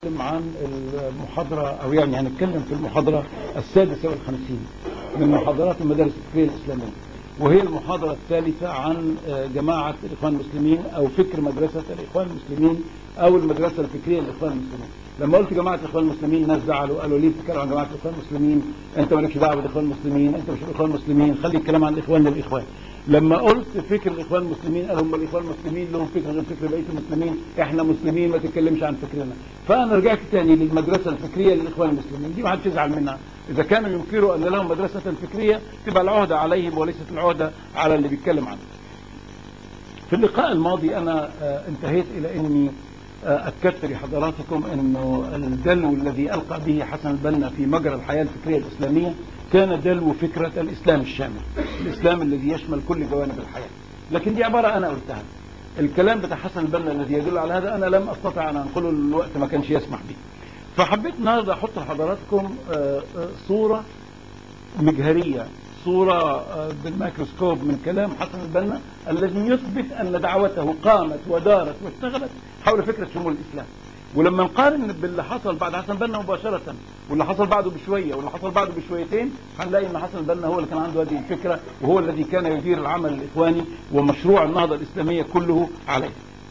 هنتكلم عن المحاضرة أو يعني هنتكلم في المحاضرة السادسة والخمسين من محاضرات المدارس الفكرية الإسلامية وهي المحاضرة الثالثة عن جماعة الإخوان المسلمين أو فكر مدرسة الإخوان المسلمين أو المدرسة الفكرية للإخوان المسلمين لما قلت جماعة الإخوان المسلمين الناس زعلوا قالوا ليه بتتكلم عن جماعة الإخوان المسلمين أنت مالكش دعوة بالإخوان المسلمين أنت مش الإخوان المسلمين خلي الكلام عن الإخوان للإخوان لما قلت فكر الإخوان المسلمين قالوا هم الإخوان المسلمين لهم فكر غير فكر بقية المسلمين إحنا مسلمين ما تتكلمش عن فكرنا فأنا رجعت تاني للمدرسة الفكرية للإخوان المسلمين دي ما حدش يزعل منها إذا كانوا ينكروا أن لهم مدرسة فكرية تبقى العهدة عليهم وليست العهدة على اللي بيتكلم عنه في اللقاء الماضي أنا انتهيت إلى أني أكدت لحضراتكم أنه الدلو الذي ألقى به حسن البنا في مجرى الحياة الفكرية الإسلامية كان دلو فكرة الإسلام الشامل الإسلام الذي يشمل كل جوانب الحياة لكن دي عبارة أنا قلتها الكلام بتاع حسن البنا الذي يدل على هذا أنا لم أستطع أن أنقله الوقت ما كانش يسمح به فحبيت النهارده أحط لحضراتكم صورة مجهرية صورة بالميكروسكوب من كلام حسن البنا الذي يثبت أن دعوته قامت ودارت واشتغلت حول فكرة شمول الإسلام ولما نقارن باللي حصل بعد حسن البنا مباشرة واللي حصل بعده بشوية واللي حصل بعده بشويتين هنلاقي ان حسن البنا هو اللي كان عنده هذه الفكرة وهو الذي كان يدير العمل الإخواني ومشروع النهضة الإسلامية كله عليه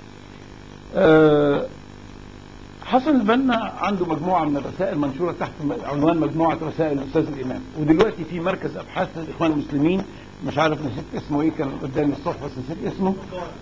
أه حسن البنا عنده مجموعة من الرسائل منشورة تحت عنوان مجموعة رسائل الأستاذ الإمام ودلوقتي في مركز أبحاث الإخوان المسلمين مش عارف نسيت اسمه إيه كان قدامي الصبح بس نسيت اسمه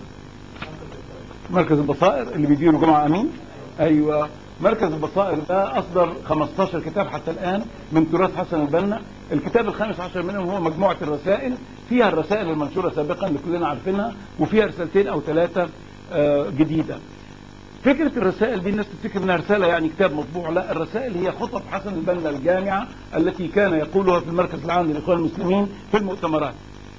مركز البصائر اللي بيديره جمعة أمين أيوة مركز البصائر ده أصدر 15 كتاب حتى الآن من تراث حسن البنا الكتاب الخامس عشر منهم هو مجموعة الرسائل فيها الرسائل المنشورة سابقا اللي كلنا عارفينها وفيها رسالتين أو ثلاثة جديدة فكرة الرسائل دي الناس تفتكر انها رسالة يعني كتاب مطبوع لا الرسائل هي خطب حسن البنا الجامعة التي كان يقولها في المركز العام للإخوان المسلمين في المؤتمرات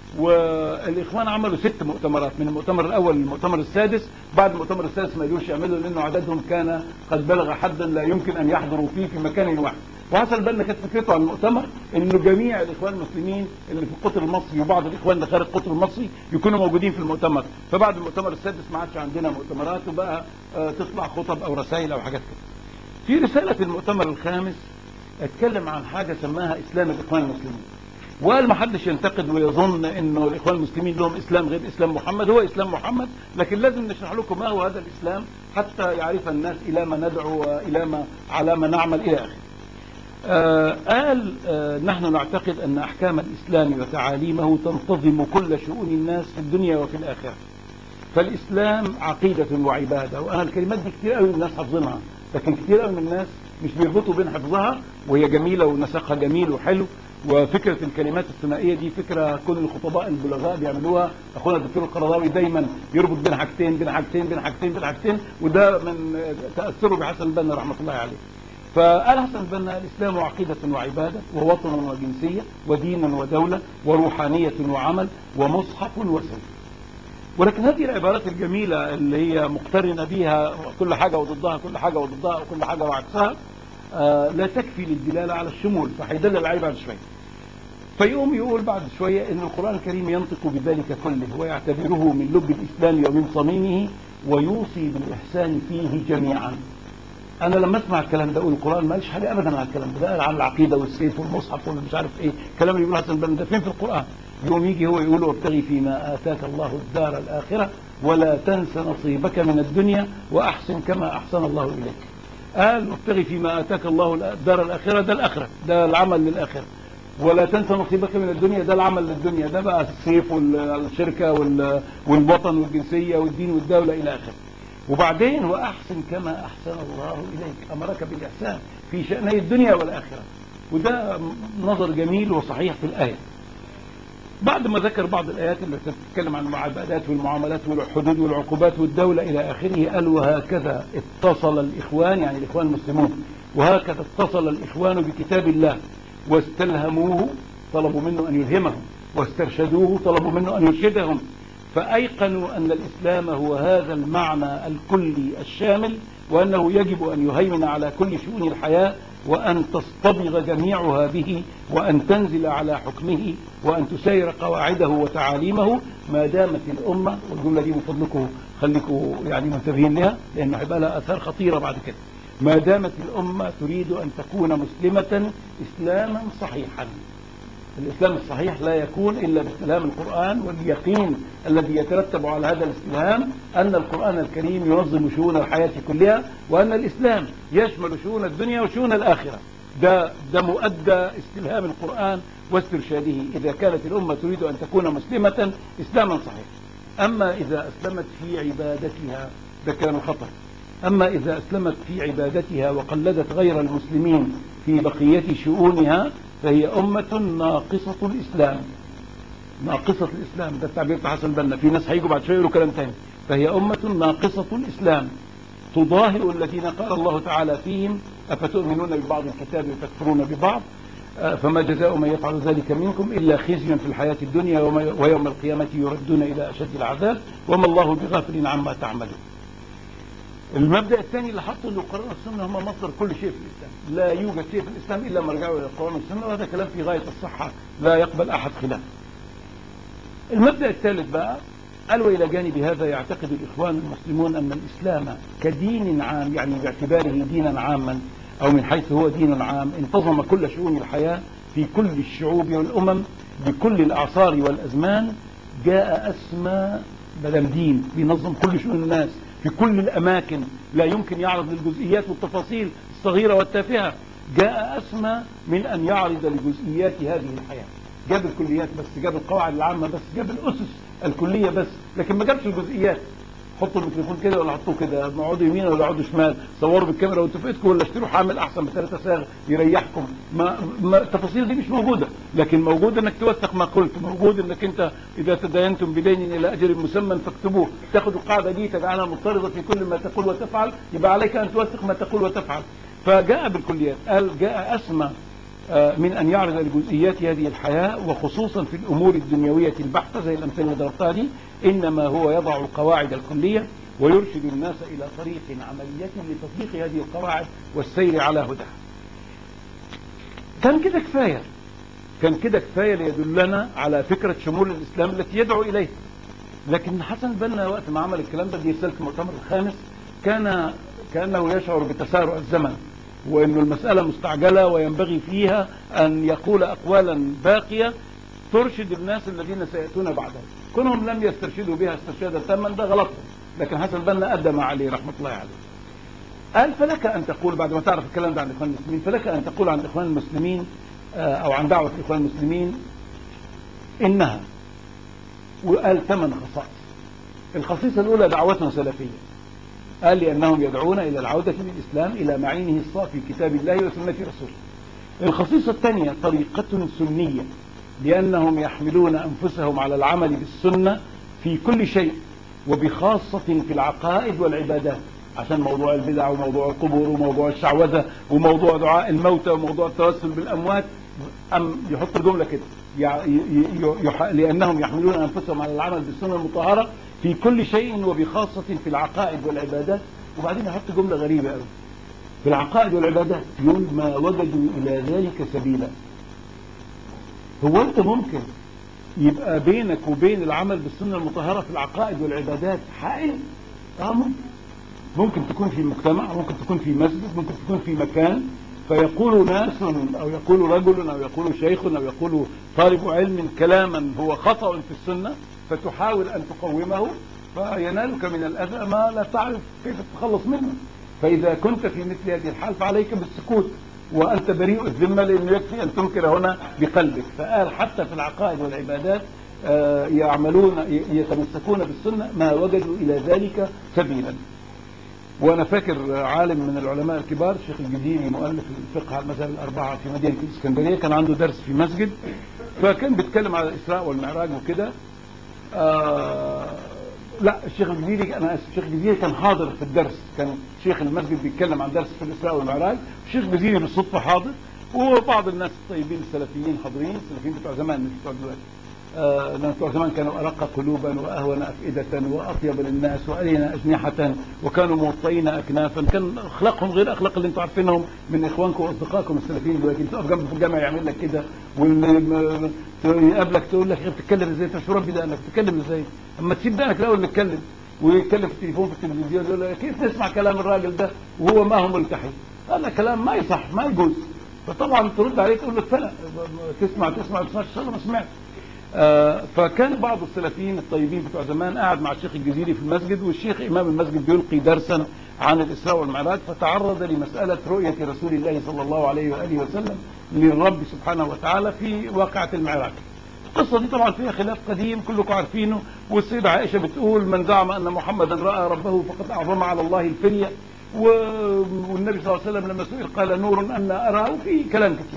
والاخوان عملوا ست مؤتمرات من المؤتمر الاول للمؤتمر السادس بعد المؤتمر السادس ما يقدروش يعملوا لانه عددهم كان قد بلغ حدا لا يمكن ان يحضروا فيه في مكان واحد وحصل بالنا كانت فكرته عن المؤتمر انه جميع الاخوان المسلمين اللي في القطر المصري وبعض الاخوان اللي خارج القطر المصري يكونوا موجودين في المؤتمر فبعد المؤتمر السادس ما عادش عندنا مؤتمرات وبقى تطلع خطب او رسائل او حاجات كده في رساله المؤتمر الخامس اتكلم عن حاجه سماها اسلام الاخوان المسلمين وقال ما حدش ينتقد ويظن انه الاخوان المسلمين لهم اسلام غير اسلام محمد هو اسلام محمد لكن لازم نشرح لكم ما هو هذا الاسلام حتى يعرف الناس الى ما ندعو والى ما على ما نعمل الى اخره. آه قال آه نحن نعتقد ان احكام الاسلام وتعاليمه تنتظم كل شؤون الناس في الدنيا وفي الاخره. فالاسلام عقيده وعباده وانا الكلمات دي كتير قوي الناس حافظينها لكن كتير قوي من الناس مش بيربطوا بين حفظها وهي جميله ونسقها جميل وحلو وفكرة الكلمات الثنائية دي فكرة كل الخطباء البلغاء بيعملوها أخونا الدكتور القرضاوي دايما يربط بين حاجتين بين حاجتين بين حاجتين بين حاجتين وده من تأثره بحسن البنا رحمة الله عليه فقال حسن البنا الإسلام عقيدة وعبادة ووطن وجنسية ودين ودولة وروحانية وعمل ومصحف وسيف ولكن هذه العبارات الجميلة اللي هي مقترنة بها كل حاجة وضدها كل حاجة وضدها وكل حاجة وعكسها آه لا تكفي للدلالة على الشمول فهيدلل عليه بعد شوية فيقوم يقول بعد شوية ان القرآن الكريم ينطق بذلك كله ويعتبره من لب الإسلام ومن صميمه ويوصي بالإحسان فيه جميعا أنا لما أسمع الكلام ده أقول القرآن ما قالش حاجة أبدا عن الكلام ده ده قال عن العقيدة والسيف والمصحف والمش عارف إيه الكلام اللي يقوله حسن البنا ده فين في القرآن يوم يجي هو يقول وابتغي فيما آتاك الله الدار الآخرة ولا تنس نصيبك من الدنيا وأحسن كما أحسن الله إليك قال وابتغي فيما آتاك الله الدار الآخرة ده الآخرة ده العمل للآخرة ولا تنسى نصيبك من الدنيا ده العمل للدنيا ده بقى السيف والشركة والوطن والجنسية والدين والدولة إلى آخره وبعدين وأحسن كما أحسن الله إليك أمرك بالإحسان في شأني الدنيا والآخرة وده نظر جميل وصحيح في الآية بعد ما ذكر بعض الآيات اللي تتكلم عن المعابدات والمعاملات والحدود والعقوبات والدولة إلى آخره قال وهكذا اتصل الإخوان يعني الإخوان المسلمون وهكذا اتصل الإخوان بكتاب الله واستلهموه طلبوا منه أن يلهمهم واسترشدوه طلبوا منه أن يرشدهم فأيقنوا أن الإسلام هو هذا المعنى الكلي الشامل وأنه يجب أن يهيمن على كل شؤون الحياة وأن تصطبغ جميعها به وأن تنزل على حكمه وأن تسير قواعده وتعاليمه ما دامت الأمة والجملة دي من فضلكم خليكم يعني منتبهين لها لأنه هيبقى لها آثار خطيرة بعد كده ما دامت الأمة تريد أن تكون مسلمة إسلاما صحيحا الإسلام الصحيح لا يكون إلا باستلهام القرآن واليقين الذي يترتب على هذا الاستلهام أن القرآن الكريم ينظم شؤون الحياة كلها وأن الإسلام يشمل شؤون الدنيا وشؤون الآخرة ده, ده مؤدى استلهام القرآن واسترشاده إذا كانت الأمة تريد أن تكون مسلمة إسلاما صحيحا أما إذا أسلمت في عبادتها ده كان خطأ أما إذا أسلمت في عبادتها وقلدت غير المسلمين في بقية شؤونها فهي أمة ناقصة الإسلام ناقصة الإسلام ده التعبير بتاع حسن البنا في ناس هيجوا بعد شوية يقولوا كلام تاني فهي أمة ناقصة الإسلام تضاهئ الذين قال الله تعالى فيهم أفتؤمنون ببعض الكتاب وتكفرون ببعض فما جزاء من يفعل ذلك منكم إلا خزي في الحياة الدنيا ويوم القيامة يردون إلى أشد العذاب وما الله بغافل عما تعملون المبدأ الثاني اللي حطه انه القرآن والسنة هم مصدر كل شيء في الإسلام لا يوجد شيء في الإسلام إلا مرجعه إلى القرآن والسنة وهذا كلام في غاية الصحة لا يقبل أحد خلافه المبدأ الثالث بقى قال وإلى جانب هذا يعتقد الإخوان المسلمون أن الإسلام كدين عام يعني باعتباره دينا عاما أو من حيث هو دين عام انتظم كل شؤون الحياة في كل الشعوب والأمم بكل الأعصار والأزمان جاء أسمى بدل دين بينظم كل شؤون الناس في كل الأماكن لا يمكن يعرض للجزئيات والتفاصيل الصغيرة والتافهة جاء أسمى من أن يعرض لجزئيات هذه الحياة جاب الكليات بس جاب القواعد العامة بس جاب الأسس الكلية بس لكن ما جابش الجزئيات حطوا الميكروفون كده ولا حطوه كده اقعدوا يمين ولا اقعدوا شمال صوروا بالكاميرا وانتوا في ايدكم ولا اشتروا حامل احسن بثلاثة ساغ يريحكم ما, ما التفاصيل دي مش موجوده لكن موجود انك توثق ما قلت موجود انك انت اذا تداينتم بدين الى اجل مسمى فاكتبوه تاخذ القاعده دي تجعلها مضطرده في كل ما تقول وتفعل يبقى عليك ان توثق ما تقول وتفعل فجاء بالكليات قال جاء اسمى من أن يعرض لجزئيات هذه الحياة وخصوصا في الأمور الدنيوية البحتة زي الأمثلة اللي ضربتها دي إنما هو يضع القواعد الكلية ويرشد الناس إلى طريق عملية لتطبيق هذه القواعد والسير على هداها كان كده كفاية كان كده كفاية ليدلنا على فكرة شمول الإسلام التي يدعو إليها لكن حسن البنا وقت ما عمل الكلام ده دي رسالة المؤتمر الخامس كان كأنه يشعر بتسارع الزمن وأن المسألة مستعجلة وينبغي فيها أن يقول أقوالا باقية ترشد الناس الذين سيأتون بعده كونهم لم يسترشدوا بها استرشادا تاما ده غلطهم لكن حسن البنا أدى ما عليه رحمة الله عليه قال فلك أن تقول بعد ما تعرف الكلام ده عن الإخوان المسلمين فلك أن تقول عن الإخوان المسلمين أو عن دعوة الإخوان المسلمين إنها وقال ثمان خصائص الخصيصة الأولى دعوتنا سلفية قال لأنهم يدعون إلى العودة للإسلام إلى معينه الصافي كتاب الله وسنة رسوله الخصيصة الثانية طريقة سنية لأنهم يحملون أنفسهم على العمل بالسنة في كل شيء وبخاصة في العقائد والعبادات عشان موضوع البدع وموضوع القبور وموضوع الشعوذة وموضوع دعاء الموتى وموضوع التوسل بالأموات أم يحط الجملة كده لأنهم يحملون أنفسهم على العمل بالسنة المطهرة في كل شيء وبخاصة في العقائد والعبادات وبعدين يحط جملة غريبة قوي في العقائد والعبادات يقول ما وجدوا إلى ذلك سبيلا هو أنت ممكن يبقى بينك وبين العمل بالسنة المطهرة في العقائد والعبادات حائل اه ممكن ممكن تكون في مجتمع ممكن تكون في مسجد ممكن تكون في مكان فيقول ناس أو يقول رجل أو يقول شيخ أو يقول طالب علم كلاما هو خطأ في السنة فتحاول أن تقومه فينالك من الأذى ما لا تعرف كيف تتخلص منه فإذا كنت في مثل هذه الحال فعليك بالسكوت وأنت بريء الذمة لأنه يكفي أن تنكر هنا بقلبك فقال حتى في العقائد والعبادات يعملون يتمسكون بالسنة ما وجدوا إلى ذلك سبيلا وانا فاكر عالم من العلماء الكبار الشيخ الجديري مؤلف الفقه على المذاهب الاربعه في مدينه الاسكندريه كان عنده درس في مسجد فكان بيتكلم على الاسراء والمعراج وكده آه لا الشيخ الجديري انا اسف الشيخ الجديري كان حاضر في الدرس كان شيخ المسجد بيتكلم عن درس في الاسراء والمعراج الشيخ الجديري بالصدفه حاضر وبعض الناس الطيبين السلفيين حاضرين السلفيين بتوع زمان مش بتوع دلوقتي آه لأن بتوع زمان كانوا أرق قلوبا وأهون أفئدة وأطيب للناس وألين أجنحة وكانوا موطئين أكنافا كان أخلاقهم غير أخلاق اللي أنتم عارفينهم من إخوانكم وأصدقائكم السلفيين دلوقتي تقف جنبه في الجامع يعمل لك كده واللي يقابلك تقول لك بتتكلم ازاي انت مش مربي دقنك بتتكلم ازاي اما تسيب دقنك الاول نتكلم ويتكلم في التليفون في التلفزيون يقول له كيف تسمع كلام الراجل ده وهو ما هو ملتحي هذا كلام ما يصح ما يجوز فطبعا ترد عليه تقول له اتفلق تسمع تسمع ما تسمعش ما سمعت آه فكان بعض السلفيين الطيبين بتوع زمان قاعد مع الشيخ الجزيري في المسجد والشيخ امام المسجد بيلقي درسا عن الاسراء والمعراج فتعرض لمساله رؤيه رسول الله صلى الله عليه واله وسلم للرب سبحانه وتعالى في واقعه المعراج. القصه دي طبعا فيها خلاف قديم كلكم عارفينه والسيده عائشه بتقول من زعم ان محمدا راى ربه فقد اعظم على الله الفريه والنبي صلى الله عليه وسلم لما سئل قال نور ان اراه في كلام كثير.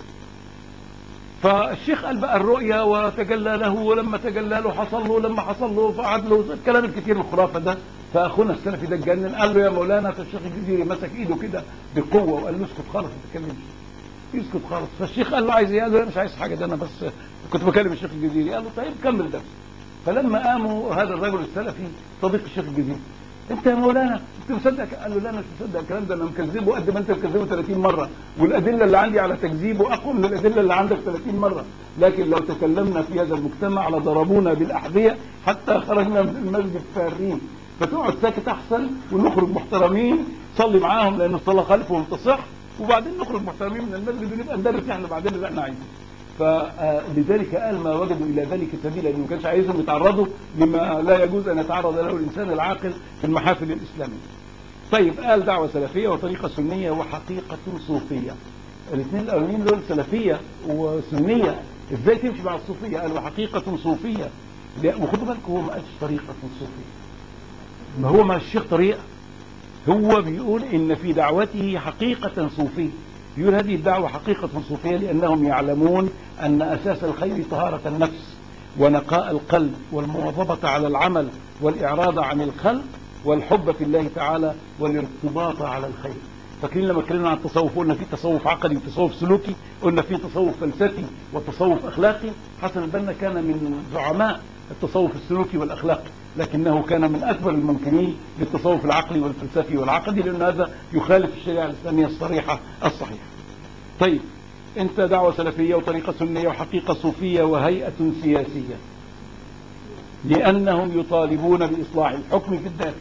فالشيخ قال بقى الرؤيا وتجلى له ولما تجلى له حصل له لما حصل له فعد له الكلام الكثير الخرافه ده فاخونا السلفي ده اتجنن قال له يا مولانا فالشيخ الجزيري مسك ايده كده بقوه وقال له اسكت خالص ما تتكلمش يسكت خالص فالشيخ قال له عايز ايه؟ قال له مش عايز حاجه ده انا بس كنت بكلم الشيخ الجزيري قال له طيب كمل درس فلما قاموا هذا الرجل السلفي صديق الشيخ الجزيري انت يا مولانا انت مصدق قال له لا انا مش مصدق الكلام ده انا مكذبه قد ما انت مكذبه 30 مره والادله اللي عندي على تكذيبه اقوى من الادله اللي عندك 30 مره لكن لو تكلمنا في هذا المجتمع لضربونا بالاحذيه حتى خرجنا من المسجد فارين فتقعد ساكت احسن ونخرج محترمين صلي معاهم لان الصلاه خلفهم تصح وبعدين نخرج محترمين من المسجد ونبقى ندرس احنا بعدين اللي احنا عايزينه فلذلك قال ما وجدوا الى ذلك سبيلا لانه ما كانش عايزهم يتعرضوا لما لا يجوز ان يتعرض له الانسان العاقل في المحافل الاسلاميه. طيب قال دعوه سلفيه وطريقه سنيه وحقيقه صوفيه. الاثنين الاولين دول سلفيه وسنيه ازاي تمشي مع الصوفيه؟ قال وحقيقه صوفيه وخدوا بالكم هو ما قالش طريقه صوفيه. ما هو ما الشيخ طريقه هو بيقول ان في دعوته حقيقه صوفيه. يقول هذه الدعوة حقيقة صوفية لأنهم يعلمون أن أساس الخير طهارة النفس ونقاء القلب والمواظبة على العمل والإعراض عن الخلق والحب في الله تعالى والارتباط على الخير فاكرين لما اتكلمنا عن التصوف قلنا في تصوف عقدي وتصوف سلوكي قلنا في تصوف فلسفي وتصوف اخلاقي حسن البنا كان من زعماء التصوف السلوكي والاخلاقي لكنه كان من اكبر المنكرين للتصوف العقلي والفلسفي والعقدي لان هذا يخالف الشريعه الاسلاميه الصريحه الصحيحه. طيب انت دعوه سلفيه وطريقه سنيه وحقيقه صوفيه وهيئه سياسيه. لانهم يطالبون باصلاح الحكم في الداخل.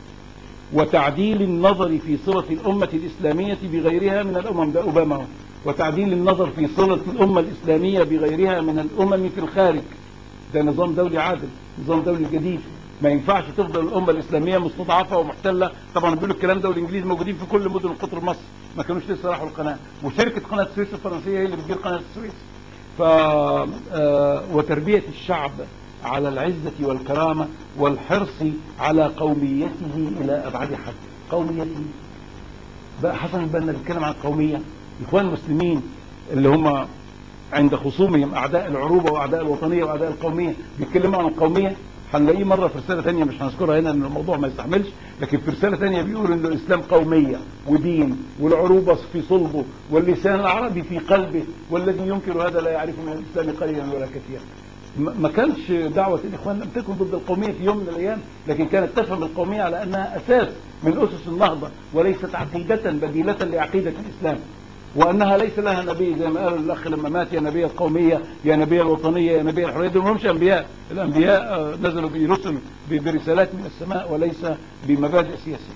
وتعديل النظر في صله الامه الاسلاميه بغيرها من الامم ده اوباما وتعديل النظر في صله الامه الاسلاميه بغيرها من الامم في الخارج. ده نظام دولي عادل، نظام دولي جديد. ما ينفعش تفضل الامه الاسلاميه مستضعفه ومحتله طبعا بيقولوا الكلام ده والانجليز موجودين في كل مدن قطر مصر ما كانوش لسه راحوا القناه وشركه قناه السويس الفرنسيه هي اللي بتدير قناه السويس ف آه وتربيه الشعب على العزه والكرامه والحرص على قوميته الى ابعد حد قوميته بقى حسن البنا بيتكلم عن القوميه اخوان المسلمين اللي هم عند خصومهم اعداء العروبه واعداء الوطنيه واعداء القوميه بيتكلموا عن القوميه هنلاقيه مره في رساله ثانيه مش هنذكرها هنا ان الموضوع ما يستحملش لكن في رساله ثانيه بيقول ان الاسلام قوميه ودين والعروبه في صلبه واللسان العربي في قلبه والذي ينكر هذا لا يعرف من الاسلام قليلا ولا كثيرا. ما كانش دعوه الاخوان لم تكن ضد القوميه في يوم من الايام لكن كانت تفهم القوميه على انها اساس من اسس النهضه وليست عقيده بديله لعقيده الاسلام. وانها ليس لها نبي زي ما قال الاخ لما مات يا نبي القوميه يا نبي الوطنيه يا نبي الحريه دول مش انبياء الانبياء نزلوا برسل برسالات من السماء وليس بمبادئ سياسيه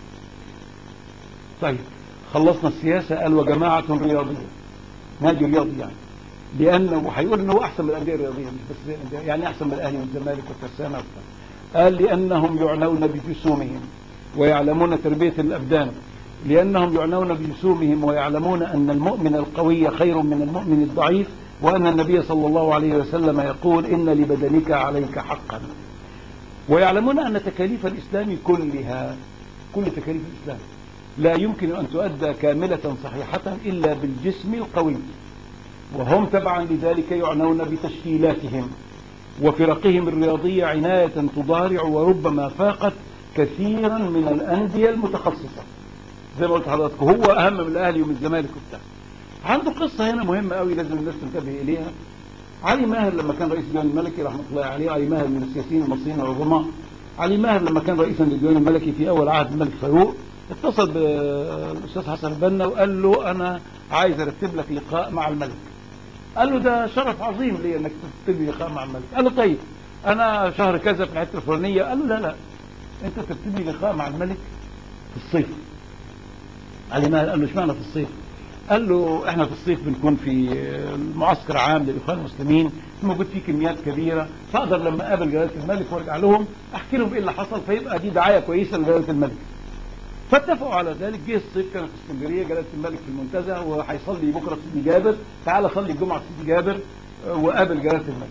طيب خلصنا السياسه قال وجماعه رياضيه نادي رياضي يعني لانه هيقول انه احسن من الانديه الرياضيه مش بس زي الأندية، يعني احسن من الاهلي والزمالك والترسانه وبتاع. قال لانهم يعنون بجسومهم ويعلمون تربيه الابدان لأنهم يعنون بجسومهم ويعلمون أن المؤمن القوي خير من المؤمن الضعيف وأن النبي صلى الله عليه وسلم يقول إن لبدنك عليك حقا ويعلمون أن تكاليف الإسلام كلها كل تكاليف الإسلام لا يمكن أن تؤدى كاملة صحيحة إلا بالجسم القوي وهم تبعا لذلك يعنون بتشكيلاتهم وفرقهم الرياضية عناية تضارع وربما فاقت كثيرا من الأندية المتخصصة زي ما قلت لحضراتكم هو اهم من الاهلي ومن الزمالك وبتاع عنده قصه هنا مهمه قوي لازم الناس تنتبه اليها علي ماهر لما كان رئيس الديوان الملكي رحمه الله عليه علي ماهر من السياسيين المصريين العظماء علي ماهر لما كان رئيسا للديوان الملكي في اول عهد الملك فاروق اتصل بالاستاذ حسن البنا وقال له انا عايز ارتب لك لقاء مع الملك قال له ده شرف عظيم لي انك ترتب لي لقاء مع الملك قال له طيب انا شهر كذا في الحته الفلانيه قال له لا لا انت ترتب لي لقاء مع الملك في الصيف علي ماهر قال له اشمعنى في الصيف قال له احنا في الصيف بنكون في معسكر عام للاخوان المسلمين موجود فيه كميات كبيره فاقدر لما اقابل جلاله الملك وارجع لهم احكي لهم ايه اللي حصل فيبقى دي دعايه كويسه لجلاله الملك فاتفقوا على ذلك جه الصيف كان في اسكندريه جلاله الملك في المنتزه وهيصلي بكره في سيدي جابر تعالى صلي الجمعه في سيدي جابر وقابل جلاله الملك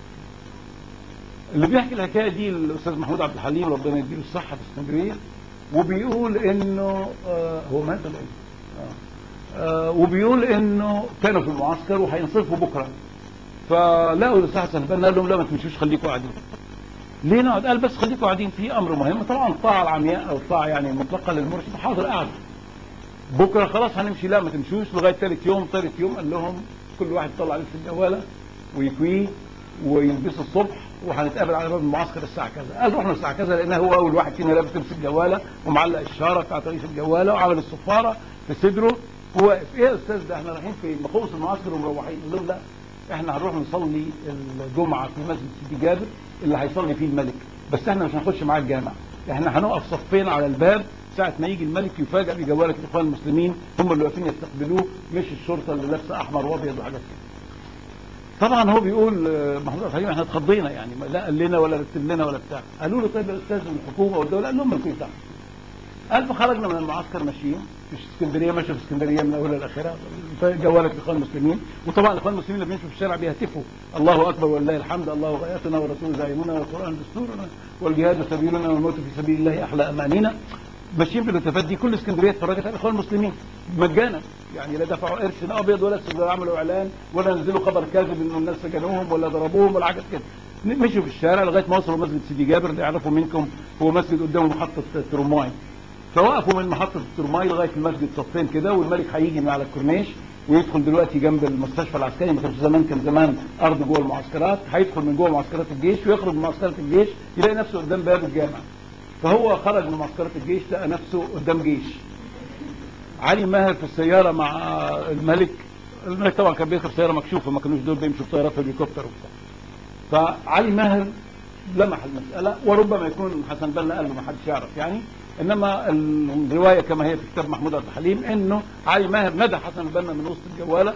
اللي بيحكي الحكايه دي الاستاذ محمود عبد الحليم ربنا يديله الصحه في اسكندريه وبيقول انه آه هو مات ولا ايه؟ آه آه وبيقول انه كانوا في المعسكر وهينصرفوا بكره فلقوا الاستاذ حسن البنا قال لهم لا ما تمشوش خليكم قاعدين ليه نقعد قال بس خليكم قاعدين في امر مهم طبعا الطاعه العمياء او الطاعه يعني المطلقه للمرشد حاضر قاعد بكره خلاص هنمشي لا ما تمشوش لغايه ثالث يوم ثالث يوم قال لهم كل واحد يطلع لبس الجواله ويكويه ويلبسه الصبح وهنتقابل على باب المعسكر الساعه كذا قال رحنا الساعه كذا لان هو اول واحد فينا لابس لبس الجواله ومعلق الشاره بتاعت رئيس الجواله وعامل الصفاره في صدره وواقف ايه يا استاذ ده احنا رايحين في مخلص المعسكر ومروحين قال لهم لا احنا هنروح نصلي الجمعه في مسجد سيدي جابر اللي هيصلي فيه الملك بس احنا مش هنخش معاه الجامع احنا هنقف صفين على الباب ساعة ما يجي الملك يفاجئ بجوالة الإخوان المسلمين هم اللي واقفين يستقبلوه مش الشرطة اللي لابسة أحمر وأبيض وحاجات كده. طبعا هو بيقول محمود عبد الحليم احنا اتخضينا يعني لا قال لنا ولا رتب لنا ولا بتاع قالوا له طيب يا استاذ الحكومه والدوله قال لهم مالكم دعوه قال فخرجنا من المعسكر ماشيين مش اسكندريه ماشيه في اسكندريه من اولها لاخرها جوالة الاخوان المسلمين وطبعا الاخوان المسلمين اللي بيمشوا في الشارع بيهتفوا الله اكبر ولله الحمد الله غايتنا ورسول زعيمنا والقران دستورنا والجهاد سبيلنا والموت في سبيل الله احلى امانينا ماشيين في الالتفات دي كل اسكندريه اتفرجت على الاخوان المسلمين مجانا يعني لا دفعوا قرش لا ابيض ولا اسود ولا عملوا اعلان ولا نزلوا خبر كاذب انه الناس سجنوهم ولا ضربوهم ولا حاجات كده مشوا في الشارع لغايه ما وصلوا مسجد سيدي جابر اللي يعرفوا منكم هو مسجد قدامه محطه ترماي فوقفوا من محطه الترماي لغايه المسجد صفين كده والملك هيجي من على الكورنيش ويدخل دلوقتي جنب المستشفى العسكري ما كانش زمان كان زمان ارض جوه المعسكرات هيدخل من جوه معسكرات الجيش ويخرج من معسكرات الجيش يلاقي نفسه قدام باب الجامع فهو خرج من معسكرات الجيش لقى نفسه قدام جيش علي ماهر في السياره مع الملك الملك طبعا كان بيركب سياره مكشوفه ما كانوش دول بيمشوا بطيارات هليكوبتر وبتاع فعلي ماهر لمح المساله وربما يكون حسن بنا قال له ما حدش يعرف يعني انما الروايه كما هي في كتاب محمود عبد الحليم انه علي ماهر ندى حسن البنا من وسط الجواله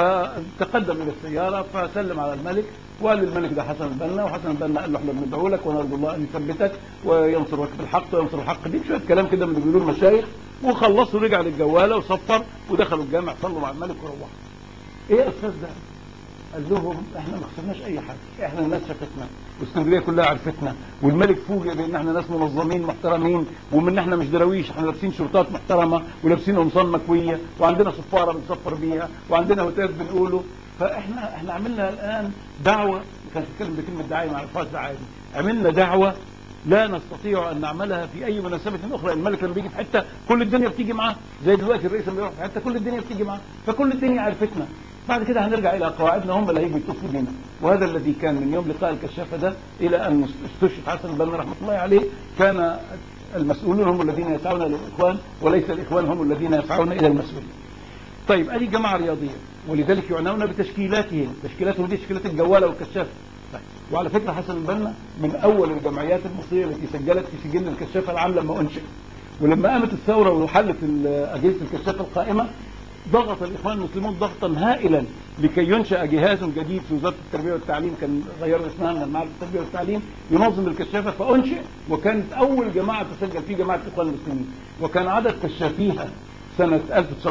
فتقدم الى السياره فسلم على الملك وقال للملك ده حسن البنا وحسن البنا قال له احنا بندعو لك ونرجو الله ان يثبتك وينصرك بالحق وينصر الحق دي شويه كلام كده من اللي بيقولوه المشايخ وخلصوا رجع للجواله وصفر ودخلوا الجامع صلوا مع الملك وروحوا. ايه يا استاذ ده؟ قال لهم احنا ما خسرناش اي حاجه، احنا الناس شافتنا والاسكندريه كلها عرفتنا والملك فوجئ بان احنا ناس منظمين محترمين ومن احنا مش دراويش احنا لابسين شرطات محترمه ولابسين قمصان مكويه وعندنا صفاره بنصفر بيها وعندنا هتاف بنقوله فاحنا احنا عملنا الان دعوه كان بيتكلم بكلمه دعايه ما اعرفهاش ده عادي عملنا دعوه لا نستطيع ان نعملها في اي مناسبه اخرى الملك لما بيجي في حته كل الدنيا بتيجي معاه زي دلوقتي الرئيس لما بيروح في حته كل الدنيا بتيجي معاه فكل الدنيا عرفتنا بعد كده هنرجع الى قواعدنا هم اللي هيجوا يتصلوا بينا وهذا الذي كان من يوم لقاء الكشافه ده الى ان استشهد حسن البنا رحمه الله عليه كان المسؤولون هم الذين يسعون للاخوان وليس الاخوان هم الذين يسعون الى المسؤولين. طيب ادي جماعه رياضيه ولذلك يعنون بتشكيلاتهم، تشكيلاتهم دي تشكيلات الجواله والكشافه. طيب. وعلى فكره حسن البنا من اول الجمعيات المصريه التي سجلت في سجل الكشافه العام لما انشئ. ولما قامت الثوره وحلت اجهزه الكشافه القائمه ضغط الاخوان المسلمون ضغطا هائلا لكي ينشا جهاز جديد في وزاره التربيه والتعليم كان غيروا اسمها من معهد التربيه والتعليم ينظم الكشافه فانشئ وكانت اول جماعه تسجل فيه جماعه الاخوان المسلمين وكان عدد كشافيها سنه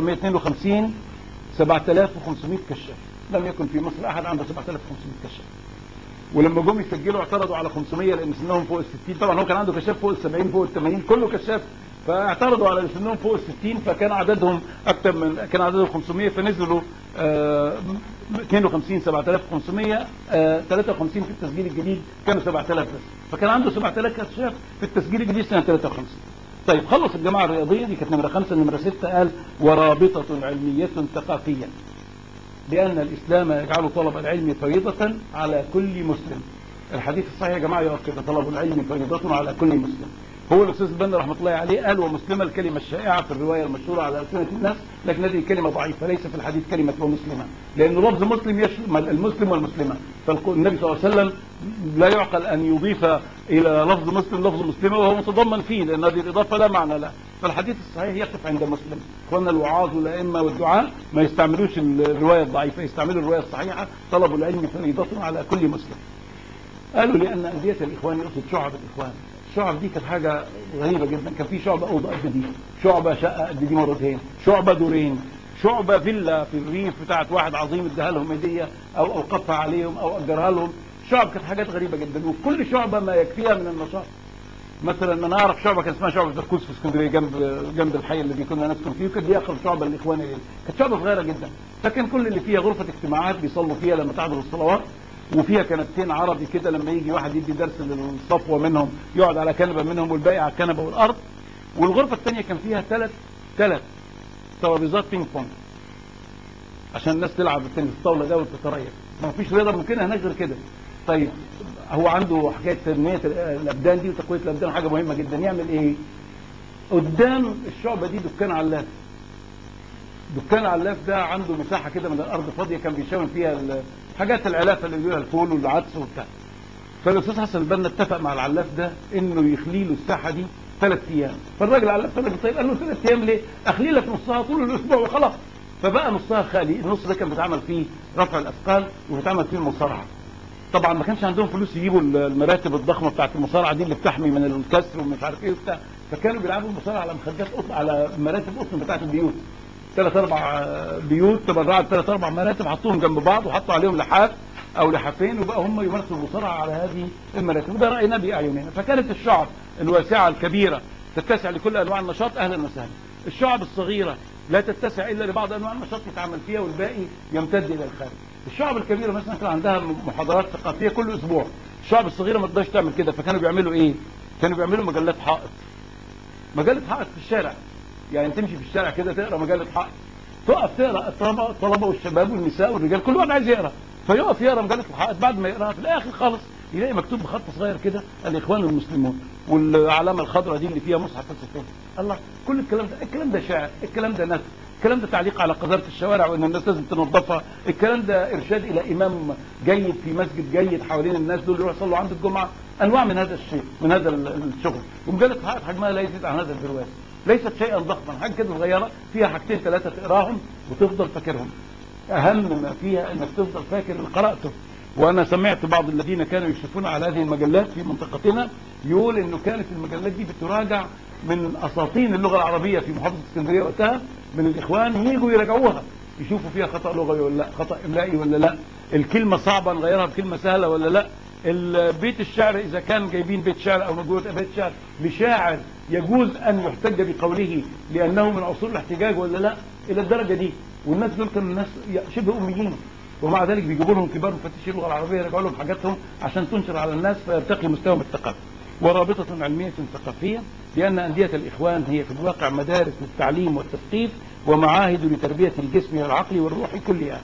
1952 7500 كشاف لم يكن في مصر احد عنده 7500 كشاف ولما جم يسجلوا اعترضوا على 500 لان سنهم فوق ال 60 طبعا هو كان عنده كشاف فوق ال 70 فوق ال 80 كله كشاف فاعترضوا على سنهم فوق ال 60 فكان عددهم اكثر من كان عددهم 500 فنزلوا آه 52 7500 آه 53 في التسجيل الجديد كانوا 7000 بس فكان عنده 7000 كشاف في التسجيل الجديد سنه 53 طيب خلص الجماعه الرياضيه دي كانت نمره خمسه نمره سته قال ورابطه علميه ثقافيه لان الاسلام يجعل طلب العلم فريضه على كل مسلم الحديث الصحيح يا جماعه يؤكد طلب العلم فريضه على كل مسلم هو الاستاذ البنا رحمه الله عليه قال ومسلمه الكلمه الشائعه في الروايه المشهوره على السنه الناس لكن هذه كلمه ضعيفه ليس في الحديث كلمه ومسلمه لانه لفظ مسلم يشمل المسلم والمسلمه فالنبي صلى الله عليه وسلم لا يعقل ان يضيف الى لفظ مسلم لفظ مسلمه وهو متضمن فيه لان هذه الاضافه لا معنى لها فالحديث الصحيح يقف عند مسلم اخواننا الوعاظ والائمه والدعاء ما يستعملوش الروايه الضعيفه يستعملوا الروايه الصحيحه طلب العلم فريضه على كل مسلم قالوا لان انديه الاخوان يقصد شعب الاخوان الشعب دي كانت حاجه غريبه جدا كان في شعبه اوضه قد دي شعبه شقه قد دي مرتين شعبه دورين شعبه فيلا في الريف بتاعت واحد عظيم اداها لهم هديه او اوقفها عليهم او اجرها لهم شعب كانت حاجات غريبه جدا وكل شعبه ما يكفيها من النشاط مثلا انا اعرف شعبه كان اسمها شعبه القدس في اسكندريه جنب جنب الحي اللي كنا نسكن فيه وكانت دي اقرب شعبه للاخوان اليه كانت شعبه صغيره جدا فكان كل اللي فيها غرفه اجتماعات بيصلوا فيها لما تحضر الصلوات وفيها كنبتين عربي كده لما يجي واحد يدي درس للصفوه منهم يقعد على كنبه منهم والباقي على الكنبه والارض والغرفه الثانيه كان فيها ثلاث ثلاث ترابيزات بينج بونج عشان الناس تلعب التنس الطاوله ده وتتريث ما فيش رياضه ممكنه هناك غير كده طيب هو عنده حكايه تنميه الابدان دي وتقويه الابدان حاجه مهمه جدا يعمل ايه؟ قدام الشعبه دي دكان علاف دكان علاف ده عنده مساحه كده من الارض فاضيه كان بيشاور فيها حاجات العلافه اللي بيقولها الفول والعدس وبتاع فالاستاذ حسن البنا اتفق مع العلاف ده انه يخلي له الساحه دي ثلاث ايام فالراجل علاف قال له طيب قال له ثلاث ايام ليه؟ اخلي لك نصها طول الاسبوع وخلاص فبقى نصها خالي النص ده كان بيتعمل فيه رفع الاثقال وبيتعمل فيه المصارعه طبعا ما كانش عندهم فلوس يجيبوا المراتب الضخمه بتاعت المصارعه دي اللي بتحمي من الكسر ومش عارف ايه وبتاع فكانوا بيلعبوا المصارعه على مخدات قطن على مراتب قطن بتاعت البيوت ثلاث اربع بيوت تبرعت ثلاث اربع مراتب حطوهم جنب بعض وحطوا عليهم لحاف او لحافين وبقى هم يمارسوا المصارعه على هذه المراتب وده راينا باعيننا فكانت الشعب الواسعه الكبيره تتسع لكل انواع النشاط اهلا وسهلا الشعب الصغيره لا تتسع الا لبعض انواع النشاط يتعمل فيها والباقي يمتد الى الخارج الشعب الكبيره مثلا كان عندها محاضرات ثقافيه كل اسبوع الشعب الصغيره ما تقدرش تعمل كده فكانوا بيعملوا ايه كانوا بيعملوا مجلات حائط مجله حائط في الشارع يعني تمشي في الشارع كده تقرا مجله حائط تقف تقرا الطلبه الطلبه والشباب والنساء والرجال كل واحد عايز يقرا فيقف يقرا مجله الحائط بعد ما يقراها في الاخر خالص يلاقي مكتوب بخط صغير كده الاخوان المسلمون والعلامه الخضراء دي اللي فيها مصحف فلسفي الله كل الكلام ده الكلام ده شعر الكلام ده نثر الكلام ده تعليق على قذاره الشوارع وان الناس لازم تنظفها الكلام ده ارشاد الى امام جيد في مسجد جيد حوالين الناس دول يروحوا يصلوا عند الجمعه انواع من هذا الشيء من هذا الشغل ومجله حائط حجمها لا يزيد عن هذا البرواز ليست شيئا ضخما حاجه كده صغيره فيها حاجتين ثلاثه تقراهم وتفضل فاكرهم اهم ما فيها انك تفضل فاكر اللي قراته وانا سمعت بعض الذين كانوا يشرفون على هذه المجلات في منطقتنا يقول انه كانت المجلات دي بتراجع من اساطين اللغه العربيه في محافظه اسكندريه وقتها من الاخوان يجوا يراجعوها يشوفوا فيها خطا لغوي ولا لا خطا املائي ولا لا الكلمه صعبه نغيرها بكلمه سهله ولا لا البيت الشعر اذا كان جايبين بيت شعر او مجموعه بيت شعر لشاعر يجوز ان يحتج بقوله لانه من اصول الاحتجاج ولا لا الى الدرجه دي والناس دول كانوا الناس شبه اميين ومع ذلك بيجيبوا لهم كبار مفتشين اللغه العربيه يرجعوا لهم حاجاتهم عشان تنشر على الناس فيرتقي مستواهم الثقافي ورابطه علميه ثقافيه لان انديه الاخوان هي في الواقع مدارس للتعليم والتثقيف ومعاهد لتربيه الجسم والعقل والروح كلها.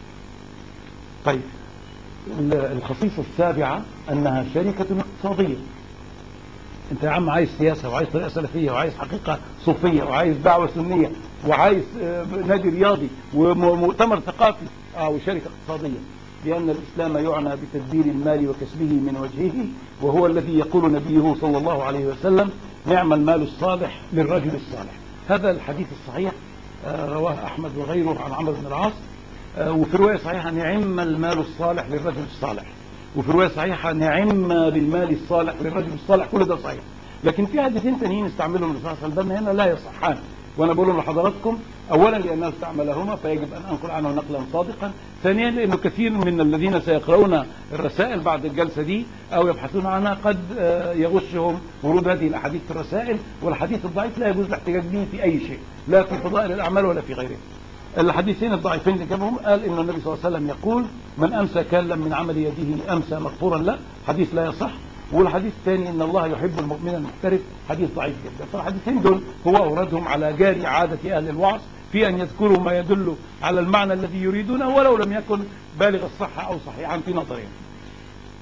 طيب الخصيصه السابعه انها شركه اقتصاديه. انت يا عم عايز سياسه وعايز طريقه سلفيه وعايز حقيقه صوفيه وعايز دعوه سنيه وعايز نادي رياضي ومؤتمر ثقافي اه وشركه اقتصاديه لأن الإسلام يعنى بتدبير المال وكسبه من وجهه وهو الذي يقول نبيه صلى الله عليه وسلم نعم المال الصالح للرجل الصالح هذا الحديث الصحيح رواه أحمد وغيره عن عمرو بن العاص وفي رواية صحيحة نعم المال الصالح للرجل الصالح وفي رواية صحيحة نعم بالمال الصالح للرجل الصالح كل ده صحيح لكن في حديثين ثانيين استعملهم الرسول صلى الله عليه وسلم هنا لا يصحان وانا بقولهم لحضراتكم اولا لانه استعملهما فيجب ان انقل عنه نقلا صادقا ثانيا لانه كثير من الذين سيقرؤون الرسائل بعد الجلسه دي او يبحثون عنها قد يغشهم ورود هذه الاحاديث في الرسائل والحديث الضعيف لا يجوز الاحتجاج به في اي شيء لا في فضائل الاعمال ولا في غيره الحديثين الضعيفين اللي جابهم قال ان النبي صلى الله عليه وسلم يقول من امسى كالا من عمل يده امسى مغفورا له حديث لا يصح والحديث الثاني ان الله يحب المؤمن المحترف حديث ضعيف جدا فالحديثين دول هو اوردهم على جاري عاده اهل الوعظ في ان يذكروا ما يدل على المعنى الذي يريدونه ولو لم يكن بالغ الصحه او صحيحا في نظرهم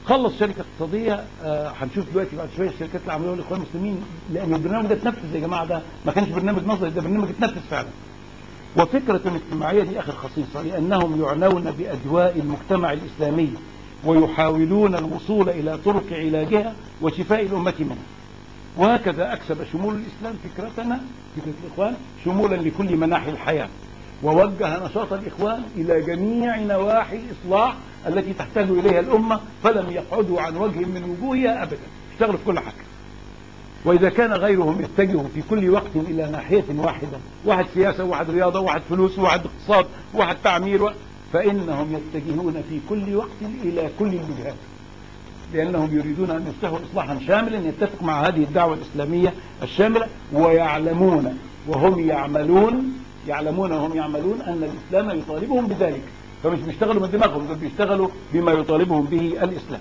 خلص شركه اقتصاديه آه، هنشوف دلوقتي بعد شويه الشركات اللي عملوها الاخوان المسلمين لان البرنامج ده اتنفذ يا جماعه ده ما كانش برنامج نظري ده برنامج اتنفذ فعلا وفكرة الاجتماعية دي آخر خصيصة لأنهم يعنون بأدواء المجتمع الإسلامي ويحاولون الوصول إلى طرق علاجها وشفاء الأمة منها وهكذا أكسب شمول الإسلام فكرتنا فكرة الإخوان شمولا لكل مناحي الحياة ووجه نشاط الإخوان إلى جميع نواحي الإصلاح التي تحتاج إليها الأمة فلم يقعدوا عن وجه من وجوهها أبدا اشتغلوا في كل حاجة وإذا كان غيرهم يتجه في كل وقت إلى ناحية واحدة واحد سياسة وواحد رياضة وواحد فلوس وواحد اقتصاد وواحد تعمير و... فإنهم يتجهون في كل وقت إلى كل الوجهات لأنهم يريدون أن يفتحوا إصلاحا شاملا يتفق مع هذه الدعوة الإسلامية الشاملة ويعلمون وهم يعملون يعلمون وهم يعملون أن الإسلام يطالبهم بذلك فمش بيشتغلوا من دماغهم دول بيشتغلوا بما يطالبهم به الإسلام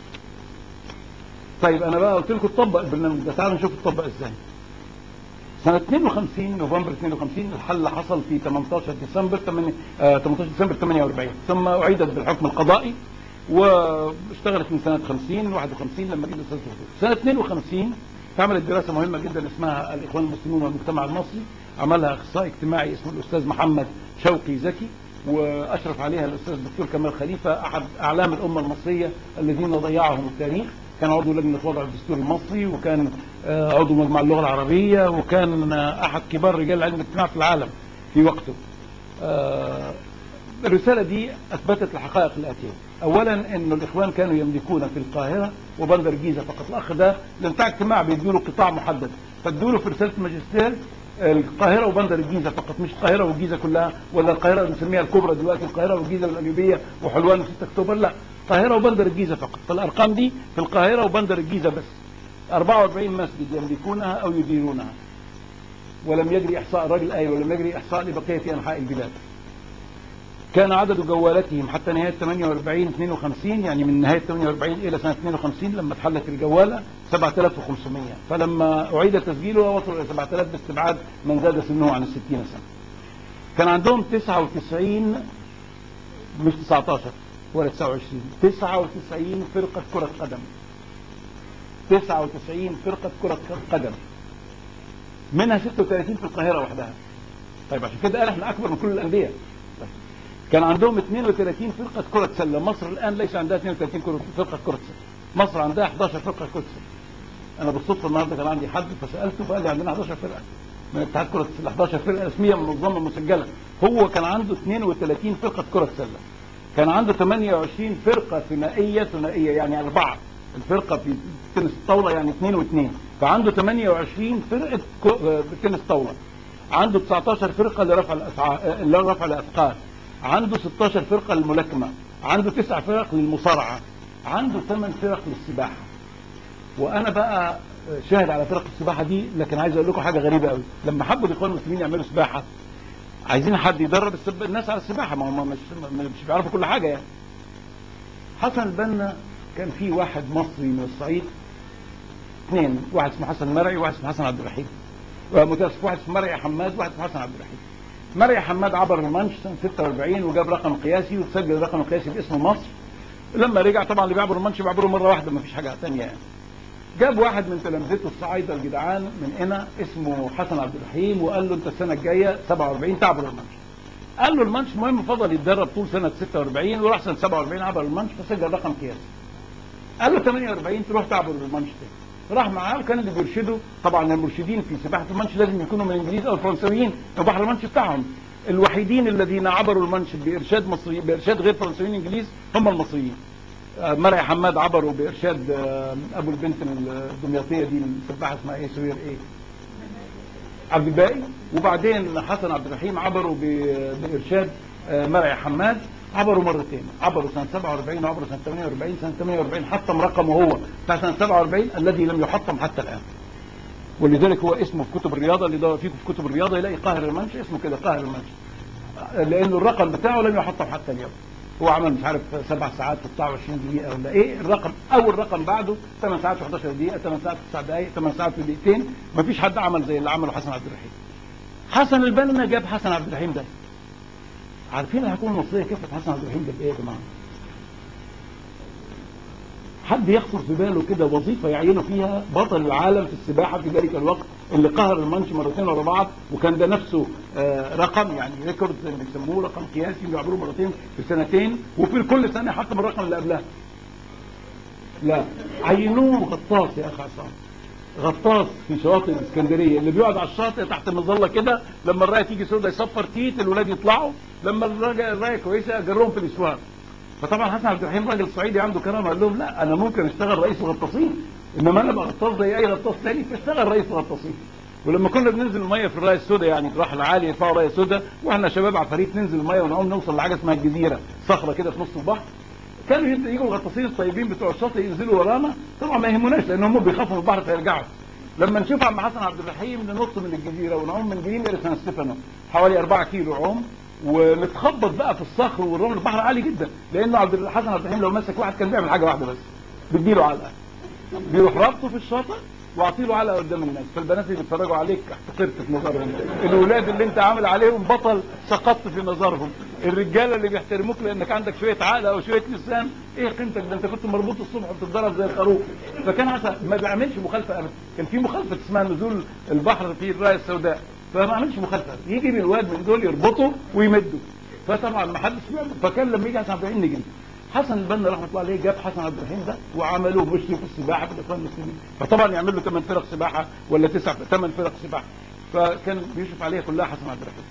طيب انا بقى قلت لكم تطبق البرنامج ده تعالوا نشوف تطبق ازاي سنة 52 نوفمبر 52 الحل حصل في 18 ديسمبر 8 آه 18 ديسمبر 48 ثم أعيدت بالحكم القضائي واشتغلت من سنة 50 51 لما جه الأستاذ دكتور سنة 52 اتعملت دراسة مهمة جدا اسمها الإخوان المسلمون والمجتمع المصري عملها أخصائي اجتماعي اسمه الأستاذ محمد شوقي زكي وأشرف عليها الأستاذ الدكتور كمال خليفة أحد أعلام الأمة المصرية الذين ضيعهم التاريخ كان عضو لجنة وضع الدستور المصري وكان آه، عضو مجمع اللغة العربية وكان آه، أحد كبار رجال علم الاجتماع في العالم في وقته آه، الرسالة دي أثبتت الحقائق الآتية أولا أن الإخوان كانوا يملكون في القاهرة وبندر الجيزة فقط الأخ ده لأن بتاع اجتماع بيدوا له قطاع محدد فادوا له في رسالة الماجستير القاهرة وبندر الجيزة فقط مش القاهرة والجيزة كلها ولا القاهرة اللي بنسميها الكبرى دلوقتي القاهرة والجيزة والقليوبية وحلوان و6 أكتوبر لا القاهرة وبندر الجيزة فقط فالأرقام دي في القاهرة وبندر الجيزة بس 44 مسجد يملكونها أو يديرونها ولم يجري إحصاء الراجل أي ولم يجري إحصاء لبقية أنحاء البلاد كان عدد جوالاتهم حتى نهاية 48 52 يعني من نهاية 48 إلى سنة 52 لما اتحلت الجوالة 7500 فلما أعيد تسجيلها وصلوا إلى 7000 باستبعاد من زاد سنه عن ال 60 سنة كان عندهم 99 مش 19 ولا 29 99 فرقة كرة قدم 99 فرقة كرة قدم منها 36 في القاهرة وحدها طيب عشان كده قال احنا اكبر من كل الانديه طيب. كان عندهم 32 فرقة كرة سلة مصر الان ليس عندها 32 كرة فرقة كرة سلة مصر عندها 11 فرقة كرة سلة انا بالصدفة النهارده كان عندي حد فسألته فقال لي عندنا 11 فرقة من اتحاد كرة السلة 11 فرقة رسمية منظمة مسجلة هو كان عنده 32 فرقة كرة سلة كان عنده 28 فرقة ثنائية ثنائية يعني أربعة الفرقة في تنس الطاولة يعني اثنين واثنين فعنده 28 فرقة تنس طاولة عنده 19 فرقة لرفع الأسعار لرفع الأثقال عنده 16 فرقة للملاكمة عنده 9 فرق للمصارعة عنده 8 فرق للسباحة وأنا بقى شاهد على فرق السباحة دي لكن عايز أقول لكم حاجة غريبة قوي لما حبوا الإخوان المسلمين يعملوا سباحة عايزين حد يدرب السب... الناس على السباحة ما هم مش مش بيعرفوا كل حاجة يعني حسن البنا كان في واحد مصري من الصعيد اثنين واحد اسمه حسن مرعي وواحد اسمه حسن عبد الرحيم متاسف واحد اسمه مرعي حماد وواحد اسمه حسن عبد الرحيم مرعي حماد عبر المانش سنة 46 وجاب رقم قياسي وسجل الرقم القياسي باسم مصر لما رجع طبعا اللي بيعبر المانش بيعبره مرة واحدة ما فيش حاجة ثانية يعني جاب واحد من تلامذته الصعايدة الجدعان من هنا اسمه حسن عبد الرحيم وقال له انت السنة الجاية 47 تعبر المانش قال له المانش مهم فضل يتدرب طول سنة 46 وراح سنة 47 عبر المانش فسجل رقم قياسي قال له 48 تروح تعبر المانش تاني راح معاه وكان اللي بيرشده طبعا المرشدين في سباحة المانش لازم يكونوا من الانجليز او الفرنسيين بحر المانش بتاعهم الوحيدين الذين عبروا المانش بارشاد مصري بارشاد غير فرنسيين انجليز هم المصريين مرعي حماد عبروا بارشاد ابو البنت الدمياطيه دي السباحه اسمها ايه سوير ايه عبد الباقي وبعدين حسن عبد الرحيم عبروا بارشاد مرعي حماد عبروا مرتين عبروا سنة 47 وعبروا سنة 48 سنة 48 حطم رقمه هو بتاع سنة 47 الذي لم يحطم حتى الآن ولذلك هو اسمه في كتب الرياضة اللي دور فيكم في كتب الرياضة يلاقي قاهر المنش اسمه كده قاهر المنش لأنه الرقم بتاعه لم يحطم حتى اليوم هو عمل مش عارف سبع ساعات و29 دقيقة ولا ايه الرقم اول رقم بعده 8 ساعات و11 دقيقة 8 ساعات و9 دقائق 8 ساعات ودقيقتين مفيش حد عمل زي اللي عمله حسن عبد الرحيم حسن البنا جاب حسن عبد الرحيم ده عارفين الحكومة المصرية كيف حسن عبد الرحيم ده بايه يا جماعة حد يخطر في باله كده وظيفه يعينوا فيها بطل العالم في السباحه في ذلك الوقت اللي قهر المانش مرتين ورا بعض وكان ده نفسه آه، رقم يعني ريكورد زي ما بيسموه رقم قياسي بيعملوه مرتين في سنتين وفي كل سنه حتى من الرقم اللي قبلها لا عينوه غطاس يا اخي عصام غطاس في شواطئ الاسكندريه اللي بيقعد على الشاطئ تحت المظله كده لما الرايه تيجي سودة يصفر تيت الولاد يطلعوا لما الراجل الرايه كويسه جرهم في الاسواق فطبعا حسن عبد الرحيم راجل صعيدي عنده كرامه قال لهم لا انا ممكن اشتغل رئيس غطاسين انما انا ابقى غطاس زي اي غطاس تاني فاشتغل رئيس غطاسين ولما كنا بننزل الميه في الرايه السوداء يعني تروح العالي يرفعوا رايه سوداء واحنا شباب عفاريت ننزل الميه ونقوم نوصل لحاجه اسمها الجزيره صخره كده في نص البحر كانوا يجوا يجوا الغطاسين الطيبين بتوع الشاطئ ينزلوا ورانا طبعا ما يهموناش لان هم بيخافوا من البحر فيرجعوا لما نشوف عم حسن عبد الرحيم ننط من الجزيره ونعوم من جرين الى سان ستيفانو حوالي 4 كيلو عوم ونتخبط بقى في الصخر والرمل البحر عالي جدا لانه عبد الحسن عبد الرحيم لو مسك واحد كان بيعمل حاجه واحده بس بيديله علقه بيروح رابطه في الشاطئ واعطي له علقه قدام الناس فالبنات اللي بيتفرجوا عليك احتقرت في نظرهم الاولاد اللي انت عامل عليهم بطل سقطت في نظرهم الرجاله اللي بيحترموك لانك عندك شويه عقل او شويه لسان ايه قيمتك ده انت كنت مربوط الصبح وبتتضرب زي الخروف فكان حسن ما بيعملش مخالفه ابدا كان في مخالفه اسمها نزول البحر في الرايه السوداء فما عملش مخالفه يجي بالواد من دول يربطه ويمده فطبعا ما حدش بيعمل فكان لما يجي حسن عبد الرحيم نجري حسن البنا رحمه الله عليه جاب حسن عبد الرحيم ده وعملوه مشرف في السباحه في الاخوان المسلمين فطبعا يعمل له ثمان فرق سباحه ولا تسع ثمان فرق سباحه فكان بيشرف عليها كلها حسن عبد الرحيم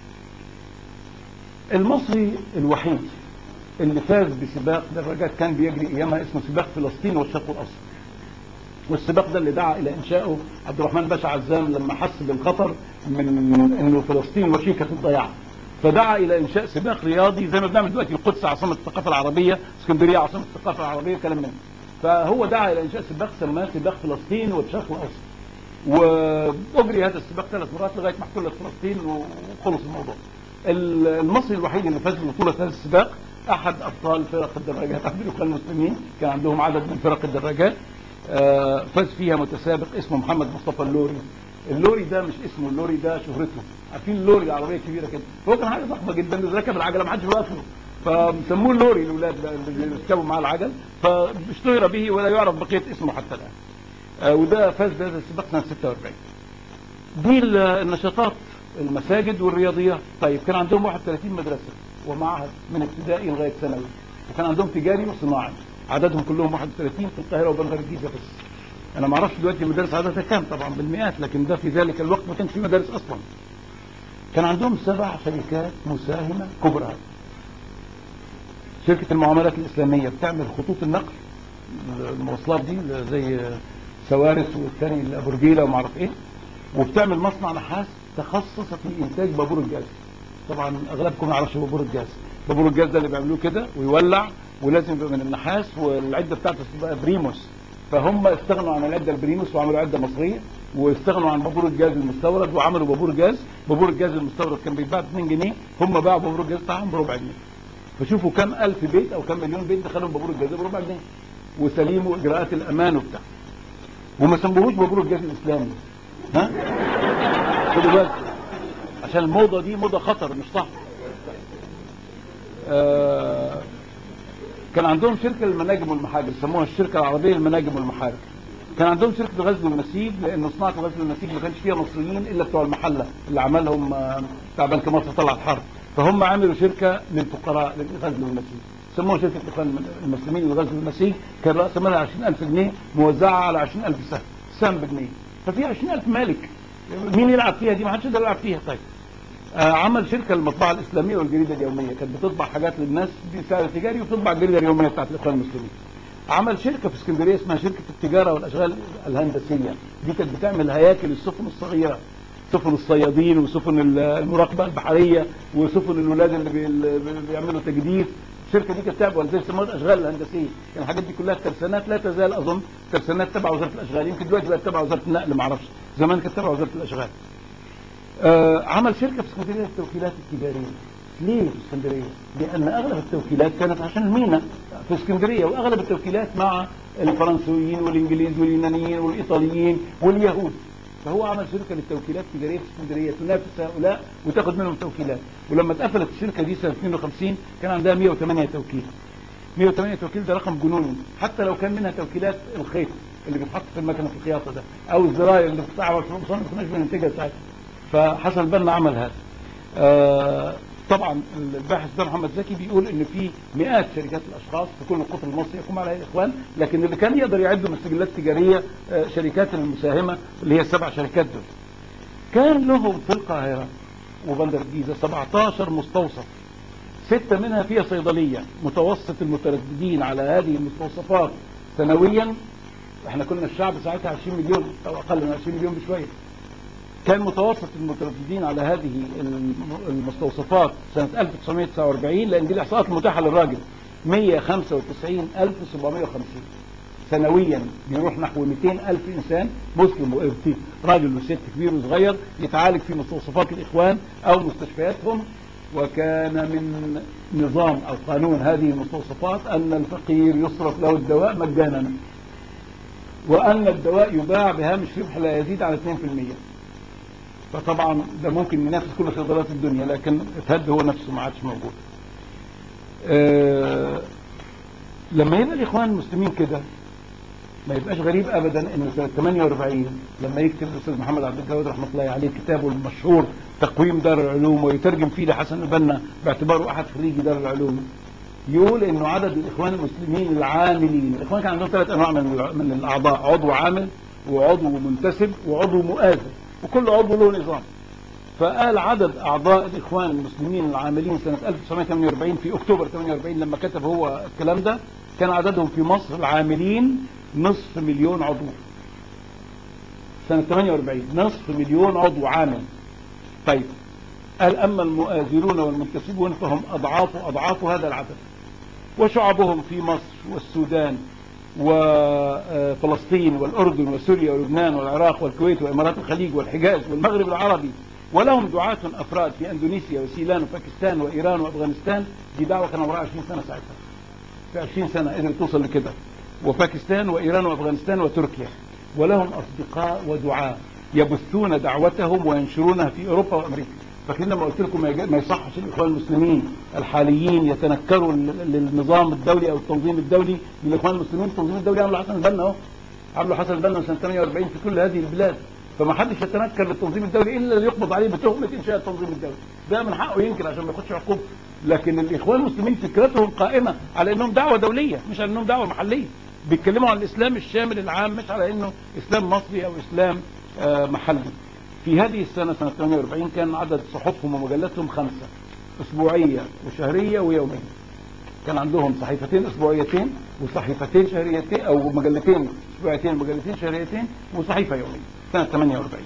المصري الوحيد اللي فاز بسباق دراجات كان بيجري ايامها اسمه سباق فلسطين والشرق الاوسط والسباق ده اللي دعا الى انشائه عبد الرحمن باشا عزام لما حس بالخطر من انه فلسطين وشيكه الضياع فدعا الى انشاء سباق رياضي زي ما بنعمل دلوقتي القدس عاصمه الثقافه العربيه اسكندريه عاصمه الثقافه العربيه كلام من فهو دعا الى انشاء سباق سماه سباق فلسطين والشرق الاوسط واجري هذا السباق ثلاث مرات لغايه ما احتلت فلسطين وخلص الموضوع المصري الوحيد اللي فاز ببطوله هذا السباق احد ابطال فرق الدراجات عند الاخوان المسلمين كان عندهم عدد من فرق الدراجات آه، فاز فيها متسابق اسمه محمد مصطفى اللوري اللوري ده مش اسمه اللوري ده شهرته عارفين اللوري العربيه الكبيره كده هو كان حاجه ضخمه جدا اللي ركب العجله ما حدش بيوقف له فسموه اللوري الاولاد اللي بيركبوا معاه العجل فاشتهر به ولا يعرف بقيه اسمه حتى الان آه، وده فاز بهذا السباق سنه 46 دي النشاطات المساجد والرياضيات طيب كان عندهم 31 مدرسه ومعهد من ابتدائي لغايه ثانوي وكان عندهم تجاري وصناعي عددهم كلهم 31 في القاهره وبنغر الجيزه بس انا ما اعرفش دلوقتي المدارس عددها كام طبعا بالمئات لكن ده في ذلك الوقت ما كانش في مدارس اصلا كان عندهم سبع شركات مساهمه كبرى شركه المعاملات الاسلاميه بتعمل خطوط النقل المواصلات دي زي سوارس والثاني ابو رجيله وما اعرف ايه وبتعمل مصنع نحاس تخصص في انتاج بابور الجاز طبعا اغلبكم ما يعرفش بابور الجاز بابور الجاز ده اللي بيعملوه كده ويولع ولازم يبقى من النحاس والعده بتاعته تبقى بريموس فهم استغنوا عن العده البريموس وعملوا عده مصريه واستغنوا عن بابور الجاز المستورد وعملوا بابور جاز بابور الجاز المستورد كان بيتباع ب 2 جنيه هم باعوا بابور الجاز بتاعهم بربع جنيه فشوفوا كم الف بيت او كم مليون بيت دخلهم بابور الجاز بربع جنيه وسليم واجراءات الامان وبتاع وما سموهوش بابور الجاز الاسلامي ها خدوا بالك عشان الموضه دي موضه خطر مش صح آه كان عندهم شركه للمناجم والمحاجر سموها الشركه العربيه للمناجم والمحاجر كان عندهم شركه الغزل والنسيج لان صناعه الغزل والنسيج ما كانش فيها مصريين الا بتوع المحله اللي عملهم آه، بتاع بنك مصر طلعت حرب فهم عملوا شركه للفقراء للغزل والنسيج سموها شركه الاخوان المسلمين للغزل والنسيج كان راس مالها 20000 جنيه موزعه على 20000 سهم سهم بجنيه ففي 20000 مالك مين يلعب فيها دي ما حدش يقدر يلعب فيها طيب آه عمل شركه المطبعه الاسلاميه والجريده اليوميه كانت بتطبع حاجات للناس بسعر تجاري وتطبع الجريده اليوميه بتاعت الاخوان المسلمين عمل شركه في اسكندريه اسمها شركه التجاره والاشغال الهندسيه دي كانت بتعمل هياكل السفن الصغيره سفن الصيادين وسفن المراقبه البحريه وسفن الولاد اللي بي- اللي بيعملوا تجديد الشركه دي كانت تعمل زي يسموها الاشغال الهندسيه يعني الحاجات دي كلها ترسانات لا تزال اظن ترسانات تبع وزاره الاشغال يمكن دلوقتي بقت تبع وزاره النقل ما اعرفش زمان كانت تبع وزاره الاشغال آه، عمل شركه في اسكندريه للتوكيلات التجاريه ليه في اسكندريه؟ لان اغلب التوكيلات كانت عشان المينا في اسكندريه واغلب التوكيلات مع الفرنسويين والانجليز واليونانيين والايطاليين واليهود فهو عمل شركه للتوكيلات التجاريه في اسكندريه تنافس هؤلاء وتاخد منهم توكيلات ولما اتقفلت الشركه دي سنه 52 كان عندها 108 توكيل 108 توكيل ده رقم جنوني حتى لو كان منها توكيلات الخيط اللي بيتحط في المكنه في الخياطه ده او الزراير اللي بتستعمل في القمصان ما كناش بننتجها ساعتها فحسن البنا عمل هذا آه طبعا الباحث ده محمد زكي بيقول ان في مئات شركات الاشخاص في كل القطر المصري يقوم عليها الاخوان لكن اللي كان يقدر يعد من سجلات تجاريه آه، شركات المساهمه اللي هي السبع شركات دول كان لهم في القاهره وبندر الجيزه 17 مستوصف ستة منها فيها صيدلية متوسط المترددين على هذه المستوصفات سنويا احنا كنا الشعب ساعتها 20 مليون او اقل من 20 مليون بشوية كان متوسط المترددين على هذه الم- المستوصفات سنة 1949 لان دي الاحصاءات المتاحة للراجل 195750 سنويا بيروح نحو 200 ألف إنسان مسلم وإبتي راجل وست كبير وصغير يتعالج في مستوصفات الإخوان أو مستشفياتهم وكان من نظام أو قانون هذه المستوصفات أن الفقير يصرف له الدواء مجانا وأن الدواء يباع بهامش ربح لا يزيد على 2% فطبعا ده ممكن ينافس كل صيدلات الدنيا لكن اتهد هو نفسه ما عادش موجود آه لما يبقى الإخوان المسلمين كده ما يبقاش غريب ابدا ان سنه 48 لما يكتب الاستاذ محمد عبد الجواد رحمه الله عليه كتابه المشهور تقويم دار العلوم ويترجم فيه لحسن البنا باعتباره احد خريجي دار العلوم يقول انه عدد الاخوان المسلمين العاملين الاخوان كان عندهم ثلاث انواع من الع- من الاعضاء عضو عامل وعضو منتسب وعضو مؤازر وكل عضو له نظام فقال عدد اعضاء الاخوان المسلمين العاملين سنه 1948 في اكتوبر 48 لما كتب هو الكلام ده كان عددهم في مصر العاملين نصف مليون عضو سنه 48 نصف مليون عضو عامل طيب قال اما المؤازرون والمنتسبون فهم اضعاف اضعاف هذا العدد وشعبهم في مصر والسودان وفلسطين والأردن وسوريا ولبنان والعراق والكويت وإمارات الخليج والحجاز والمغرب العربي ولهم دعاة أفراد في أندونيسيا وسيلان وباكستان وإيران وأفغانستان دي دعوة كان وراها 20 سنة ساعتها في 20 سنة قدرت توصل لكده وباكستان وإيران وأفغانستان وتركيا ولهم أصدقاء ودعاة يبثون دعوتهم وينشرونها في أوروبا وأمريكا فاكرين لما قلت لكم ما يج- ما يصحش الاخوان المسلمين الحاليين يتنكروا لل- للنظام الدولي او التنظيم الدولي للاخوان المسلمين التنظيم الدولي عملوا حسن البنا اهو عملوا حسن البنا سنه 48 في كل هذه البلاد فما حدش يتنكر للتنظيم الدولي الا اللي يقبض عليه بتهمه انشاء التنظيم الدولي ده من حقه ينكر عشان ما ياخدش عقوبه لكن الاخوان المسلمين فكرتهم قائمه على انهم دعوه دوليه مش على انهم دعوه محليه بيتكلموا عن الاسلام الشامل العام مش على انه اسلام مصري او اسلام آه، محلي في هذه السنة سنة 48 كان عدد صحفهم ومجلاتهم خمسة أسبوعية وشهرية ويومية كان عندهم صحيفتين أسبوعيتين وصحيفتين شهريتين أو مجلتين أسبوعيتين ومجلتين شهريتين وصحيفة يومية سنة 48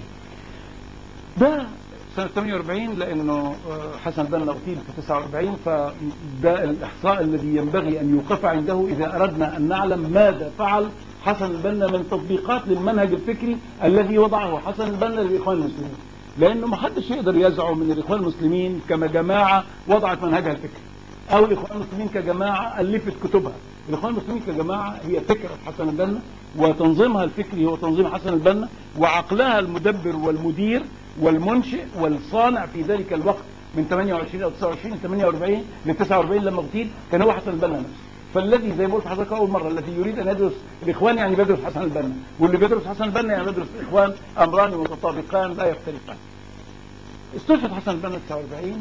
ده سنة 48 لأنه آه، حسن البنا اغتيل في 49 فده الإحصاء الذي ينبغي أن يوقف عنده إذا أردنا أن نعلم ماذا فعل حسن البنا من تطبيقات للمنهج الفكري الذي وضعه حسن البنا للإخوان المسلمين لأنه ما حدش يقدر يزعم من الإخوان المسلمين كما جماعة وضعت منهجها الفكري أو الإخوان المسلمين كجماعة ألفت كتبها الإخوان المسلمين كجماعة هي فكرة حسن البنا وتنظيمها الفكري هو تنظيم حسن البنا وعقلها المدبر والمدير والمنشئ والصانع في ذلك الوقت من 28 أو 29 ل 48 ل 49 لما اغتيل كان هو حسن البنا نفسه فالذي زي ما قلت لحضرتك اول مره الذي يريد ان يدرس الاخوان يعني بيدرس حسن البنا واللي بيدرس حسن البنا يعني بيدرس الاخوان امران متطابقان لا يختلفان استشهد حسن البنا 49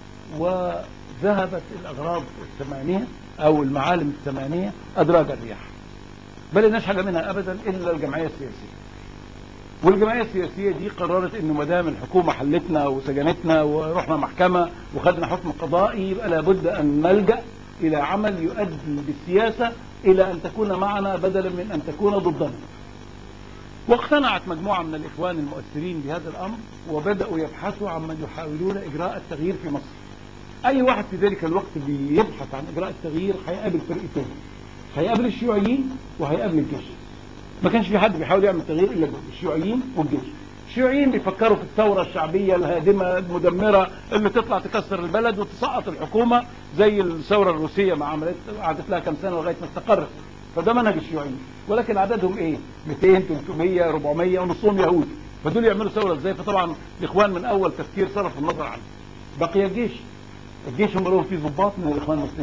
وذهبت الاغراض الثمانيه او المعالم الثمانيه ادراج الرياح بل لناش حاجه منها ابدا الا الجمعيه السياسيه والجمعيه السياسيه دي قررت انه ما دام الحكومه حلتنا وسجنتنا ورحنا محكمه وخدنا حكم قضائي يبقى لابد ان نلجا الى عمل يؤدي بالسياسه الى ان تكون معنا بدلا من ان تكون ضدنا. واقتنعت مجموعه من الاخوان المؤثرين بهذا الامر وبداوا يبحثوا عمن يحاولون اجراء التغيير في مصر. اي واحد في ذلك الوقت بيبحث عن اجراء التغيير هيقابل فرقتين. هيقابل الشيوعيين وهيقابل الجيش. ما كانش في حد بيحاول يعمل تغيير الا دول الشيوعيين والجيش الشيوعيين بيفكروا في الثورة الشعبية الهادمة المدمرة اللي تطلع تكسر البلد وتسقط الحكومة زي الثورة الروسية ما عملت قعدت لها كام سنة لغاية ما استقرت فده منهج الشيوعيين ولكن عددهم ايه 200 300 400 ونصهم يهود فدول يعملوا ثورة ازاي فطبعا الاخوان من اول تفكير صرف النظر عنه بقي الجيش الجيش هم لهم فيه ضباط من الاخوان المسلمين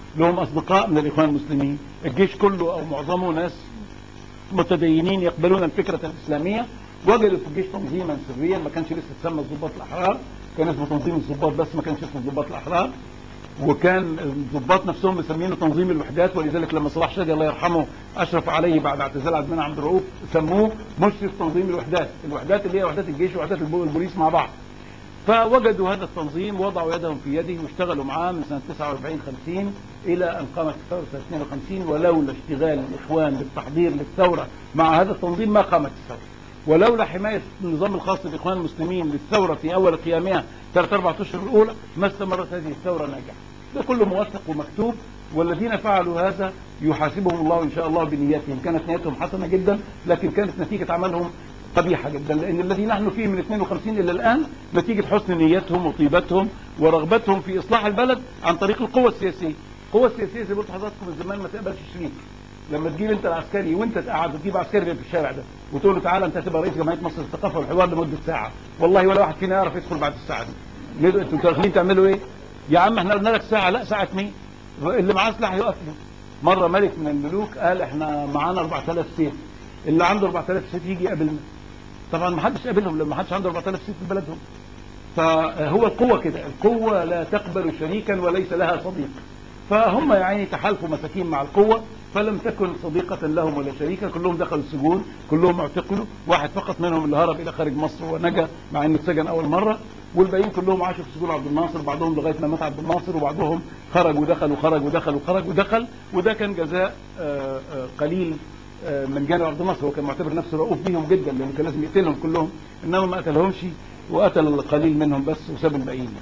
لهم اصدقاء من الاخوان المسلمين الجيش كله او معظمه ناس متدينين يقبلون الفكره الاسلاميه وجدوا في الجيش تنظيما سريا ما كانش لسه اتسمى الضباط الاحرار كان اسمه تنظيم الضباط بس ما كانش اسمه الضباط الاحرار وكان الضباط نفسهم مسمينه تنظيم الوحدات ولذلك لما صلاح شادي الله يرحمه اشرف عليه بعد اعتزال عبد المنعم عبد الرؤوف سموه مشرف تنظيم الوحدات، الوحدات اللي هي وحدات الجيش ووحدات البو- البوليس مع بعض. فوجدوا هذا التنظيم وضعوا يدهم في يده واشتغلوا معاه من سنه 49 50 الى ان قامت الثوره سنه 52 ولولا اشتغال الاخوان بالتحضير للثوره مع هذا التنظيم ما قامت الثوره. ولولا حمايه النظام الخاص بالاخوان المسلمين للثوره في اول قيامها ثلاث اربع اشهر الاولى ما استمرت هذه الثوره ناجحه. ده كله موثق ومكتوب والذين فعلوا هذا يحاسبهم الله ان شاء الله بنياتهم، كانت نيتهم حسنه جدا لكن كانت نتيجه عملهم قبيحه جدا لان الذي نحن فيه من 52 الى الان نتيجه حسن نيتهم وطيبتهم ورغبتهم في اصلاح البلد عن طريق القوه السياسيه. القوه السياسيه زي ما قلت لحضراتكم من زمان ما تقبلش شريك. لما تجيب انت العسكري وانت تقعد وتجيب عسكري في الشارع ده وتقول له تعالى انت هتبقى رئيس جمعيه مصر للثقافه والحوار لمده ساعه والله ولا واحد فينا يعرف يدخل بعد الساعه دي ليه انتوا داخلين تعملوا ايه؟ يا عم احنا قلنا لك ساعه لا ساعه مين؟ اللي معاه سلاح يقف له مره ملك من الملوك قال احنا معانا 4000 سيف اللي عنده 4000 سيف يجي يقابلنا طبعا ما حدش قابلهم لما حدش عنده 4000 سيف في بلدهم فهو القوه كده القوه لا تقبل شريكا وليس لها صديق فهم يا عيني تحالفوا مساكين مع القوه فلم تكن صديقة لهم ولا شريكة كلهم دخلوا السجون كلهم اعتقلوا واحد فقط منهم اللي هرب إلى خارج مصر ونجا مع إنه اتسجن أول مرة والباقيين كلهم عاشوا في سجون عبد الناصر بعضهم لغاية ما مات عبد الناصر وبعضهم خرج ودخل وخرج ودخل وخرج ودخل وده كان جزاء آه، آه، قليل آه، من جانب عبد الناصر هو كان معتبر نفسه رؤوف بيهم جدا لأنه كان لازم يقتلهم كلهم إنما ما قتلهمش وقتل القليل منهم بس وساب الباقيين يعني.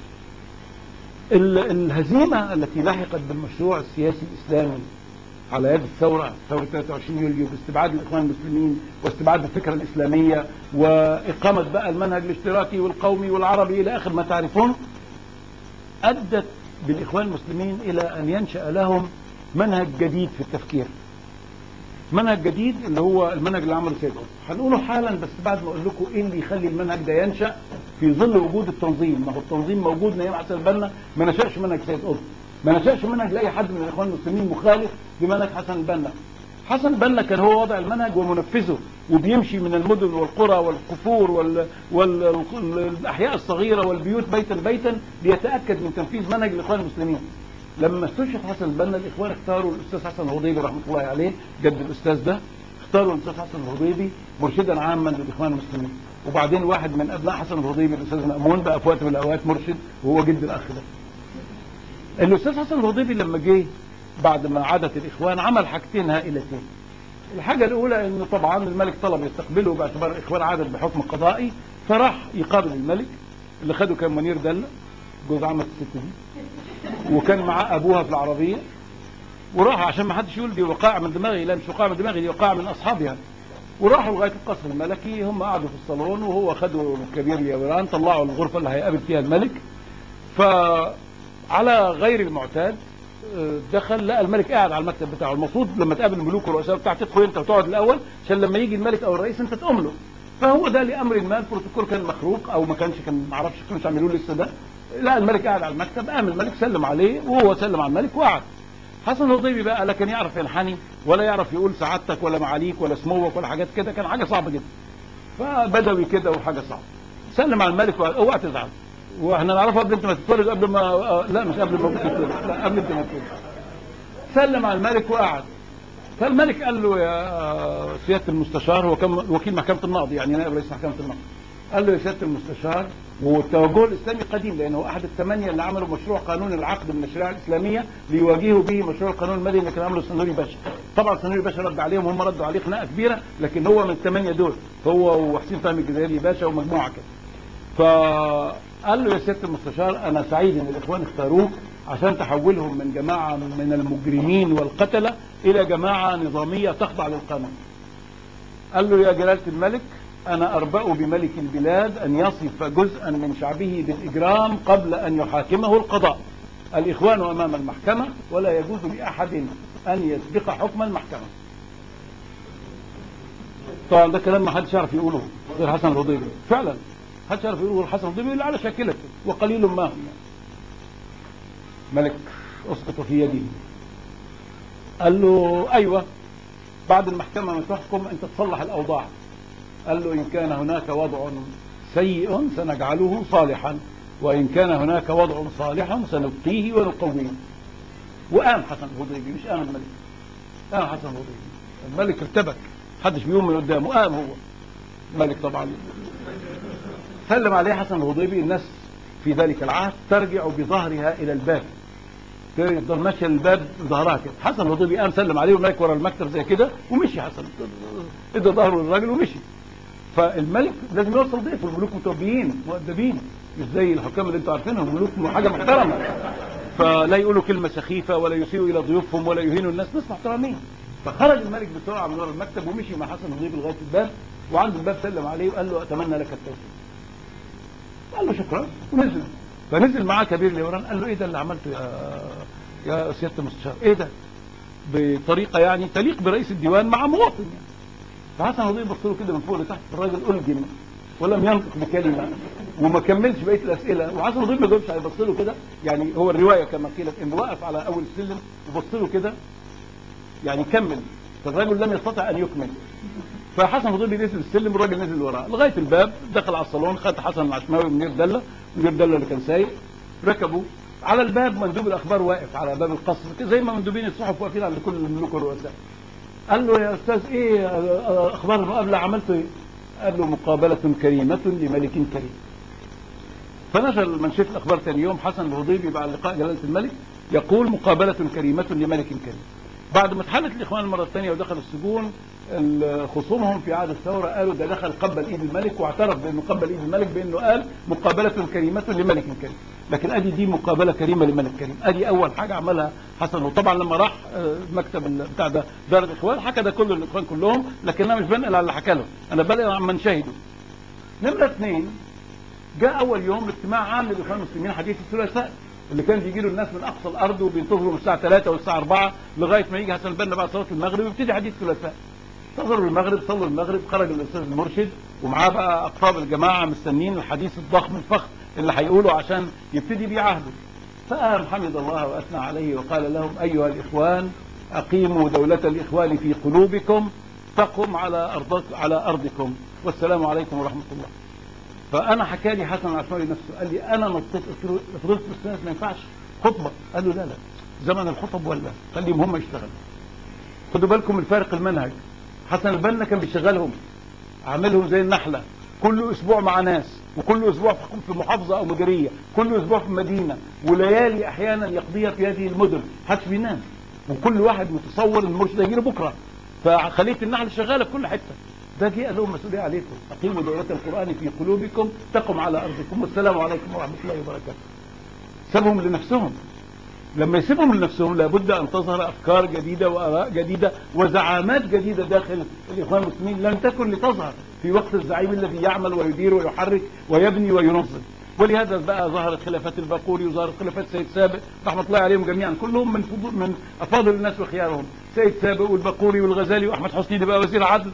ال- الهزيمة التي لحقت بالمشروع السياسي الإسلامي على يد الثورة ثورة 23 يوليو باستبعاد الإخوان المسلمين واستبعاد الفكرة الإسلامية وإقامة بقى المنهج الاشتراكي والقومي والعربي إلى آخر ما تعرفون أدت بالإخوان المسلمين إلى أن ينشأ لهم منهج جديد في التفكير منهج جديد اللي هو المنهج اللي عمله سيد قطب هنقوله حالا بس بعد ما اقول لكم ايه اللي يخلي المنهج ده ينشا في ظل وجود التنظيم ما هو التنظيم موجود من ايام حسن البنا ما نشاش منهج سيد قطب ما نشاش منهج لاي حد من الاخوان المسلمين مخالف لمنهج حسن البنا حسن البنا كان هو وضع المنهج ومنفذه وبيمشي من المدن والقرى والقفور وال... وال... والاحياء الصغيره والبيوت بيتا بيتا ليتاكد من تنفيذ منهج الاخوان المسلمين لما استشهد حسن البنا الاخوان اختاروا الاستاذ حسن الهضيبي رحمه الله عليه جد الاستاذ ده اختاروا الاستاذ حسن الهضيبي مرشدا عاما للاخوان المسلمين وبعدين واحد من ابناء حسن الهضيبي الاستاذ مامون بقى في وقت من الاوقات مرشد وهو جد الاخ ده الاستاذ حسن الهضيبي لما جه بعد ما عادت الاخوان عمل حاجتين هائلتين الحاجه الاولى انه طبعا الملك طلب يستقبله باعتبار الاخوان عادت بحكم قضائي فراح يقابل الملك اللي خده كان منير دله جوز عمة الست دي وكان معاه ابوها في العربيه وراح عشان ما حدش يقول دي وقائع من دماغي لا مش وقائع من دماغي دي وقائع من اصحابها وراحوا لغايه القصر الملكي هم قعدوا في الصالون وهو خدوا الكبير اليابران طلعوا الغرفه اللي هيقابل فيها الملك فعلى غير المعتاد آه، دخل لقى الملك قاعد على المكتب بتاعه المفروض لما تقابل الملوك والرؤساء بتاعك تدخل انت وتقعد الاول عشان لما يجي الملك او الرئيس انت تقوم له فهو ده لامر ما البروتوكول كان مخروق او ما كانش كان ما اعرفش كانوا عاملوه لسه ده لا الملك قاعد على المكتب قام الملك سلم عليه وهو سلم على الملك وقعد حسن الهضيبي بقى لا كان يعرف ينحني ولا يعرف يقول سعادتك ولا معاليك ولا سموك ولا حاجات كده كان حاجه صعبه جدا فبدوي كده وحاجه صعبه سلم على الملك وقال اوعى تزعل واحنا نعرفها قبل انت ما تتولد قبل ما آه، لا مش قبل ما تتولد لا قبل انت ما تتولد سلم على الملك وقعد فالملك قال له يا سياده المستشار هو كان وكيل محكمه النقض يعني نائب رئيس محكمه النقض قال له يا سياده المستشار والتوجه الاسلامي قديم لانه احد الثمانيه اللي عملوا مشروع قانون العقد من الشريعه الاسلاميه ليواجهوا به مشروع القانون المدني اللي كان عمله السنوري باشا طبعا السنوري باشا رد عليهم وهم ردوا عليه خناقه كبيره لكن هو من الثمانيه دول هو وحسين فهمي الجزائري باشا ومجموعه كده فقال له يا سياده المستشار انا سعيد ان الاخوان اختاروك عشان تحولهم من جماعه من المجرمين والقتله الى جماعه نظاميه تخضع للقانون قال له يا جلالة الملك أنا أربأ بملك البلاد أن يصف جزءا من شعبه بالإجرام قبل أن يحاكمه القضاء الإخوان أمام المحكمة ولا يجوز لأحد أن يسبق حكم المحكمة طبعا ده كلام ما حدش يعرف يقوله غير حسن الهضيبي فعلا ما حدش يعرف يقوله غير حسن الهضيبي إلا على شاكلته وقليل ما هم ملك اسقط في يدي قال له ايوه بعد المحكمة ما تحكم انت تصلح الاوضاع قال له ان كان هناك وضع سيء سنجعله صالحا وان كان هناك وضع صالح سنبقيه ونقويه وقام حسن الهضيبي مش قام الملك قام حسن الهضيبي الملك ارتبك محدش بيقوم من قدامه قام هو الملك طبعا سلم عليه حسن الهضيبي الناس في ذلك العهد ترجع بظهرها الى الباب تفضل ماشيه الباب بظهرها كده حسن الهضيبي قام سلم عليه والملك ورا المكتب زي كده ومشي حسن ادى ظهره للراجل ومشي فالملك لازم يوصل ضيف الملوك متربيين مؤدبين مش زي الحكام اللي انتوا عارفينهم الملوك حاجه محترمه فلا يقولوا كلمه سخيفه ولا يسيئوا الى ضيوفهم ولا يهينوا الناس ناس محترمين فخرج الملك بسرعه من ورا المكتب ومشي مع حسن الهضيبي لغايه الباب وعند الباب سلم عليه وقال له اتمنى لك التوفيق قال له شكرا ونزل فنزل معاه كبير لوران قال له ايه ده اللي عملته يا يا سياده المستشار ايه ده بطريقه يعني تليق برئيس الديوان مع مواطن يعني فحسن الهضيبي بص له كده من فوق لتحت الراجل الجم ولم ينطق بكلمه وما كملش بقيه الاسئله وحسن الهضيبي ما جاوبش هيبص له كده يعني هو الروايه كما قيلت انه وقف على اول السلم وبص له كده يعني كمل فالرجل لم يستطع ان يكمل فحسن الهضيبي نزل السلم والراجل نزل وراه لغايه الباب دخل على الصالون خد حسن العشماوي ومنير دله منير دله اللي كان سايق ركبوا على الباب مندوب الاخبار واقف على باب القصر زي ما مندوبين الصحف واقفين عند كل الملوك والرؤساء قال له يا استاذ ايه اخبار المقابله عملته ايه قال له مقابله كريمه لملك كريم فنشر منشيه الاخبار ثاني يوم حسن الهضيبي بعد لقاء جلاله الملك يقول مقابله كريمه لملك كريم بعد ما اتحلت الاخوان المره الثانيه ودخلوا السجون خصومهم في عهد الثوره قالوا ده دخل قبل ايد الملك واعترف بانه قبل ايد الملك بانه قال مقابله كريمه لملك كريم لكن ادي دي مقابله كريمه لملك كريم ادي اول حاجه عملها حسن وطبعا لما راح المكتب بتاع ده دار الاخوان حكى ده كل الاخوان كلهم لكن انا مش بنقل على اللي حكى له انا بنقل عن من شهدوا نمره اثنين جاء اول يوم اجتماع عام للاخوان المسلمين حديث الثلاثاء اللي كان بيجي له الناس من اقصى الارض وبينتظروا من الساعه 3 والساعه 4 لغايه ما يجي حسن البنا بعد صلاه المغرب ويبتدي حديث الثلاثاء انتظروا المغرب صلوا المغرب خرج الاستاذ المرشد ومعاه بقى اقطاب الجماعه مستنيين الحديث الضخم الفخم اللي هيقوله عشان يبتدي بيه عهده فقام حمد الله واثنى عليه وقال لهم ايها الاخوان اقيموا دوله الاخوان في قلوبكم تقم على ارض على ارضكم والسلام عليكم ورحمه الله فانا حكى لي حسن العشماوي نفسه قال لي انا نطيت قلت له فضلت استاذ ما ينفعش خطبه قال له لا لا زمن الخطب ولا خليهم هم يشتغلوا خدوا بالكم من فارق المنهج حسن البنا كان بيشغلهم عاملهم زي النحله كل اسبوع مع ناس وكل اسبوع في محافظه او مديريه كل اسبوع في مدينه وليالي احيانا يقضيها في هذه المدن محدش بينام وكل واحد متصور ان المرشد هيجي له بكره فخليه النحل شغاله في كل حته ده جه قال لهم مسؤوليه عليكم اقيموا دوله القران في قلوبكم تقم على ارضكم والسلام عليكم ورحمه الله وبركاته سابهم لنفسهم لما يسيبهم لنفسهم لابد ان تظهر افكار جديده واراء جديده وزعامات جديده داخل الاخوان المسلمين لم تكن لتظهر في وقت الزعيم الذي يعمل ويدير ويحرك ويبني وينظم ولهذا بقى ظهرت خلافات الباقوري وظهرت خلافات سيد سابق رحمه الله عليهم جميعا كلهم من فضول من افاضل الناس وخيارهم سيد سابق والباقوري والغزالي واحمد حسني اللي بقى وزير عدل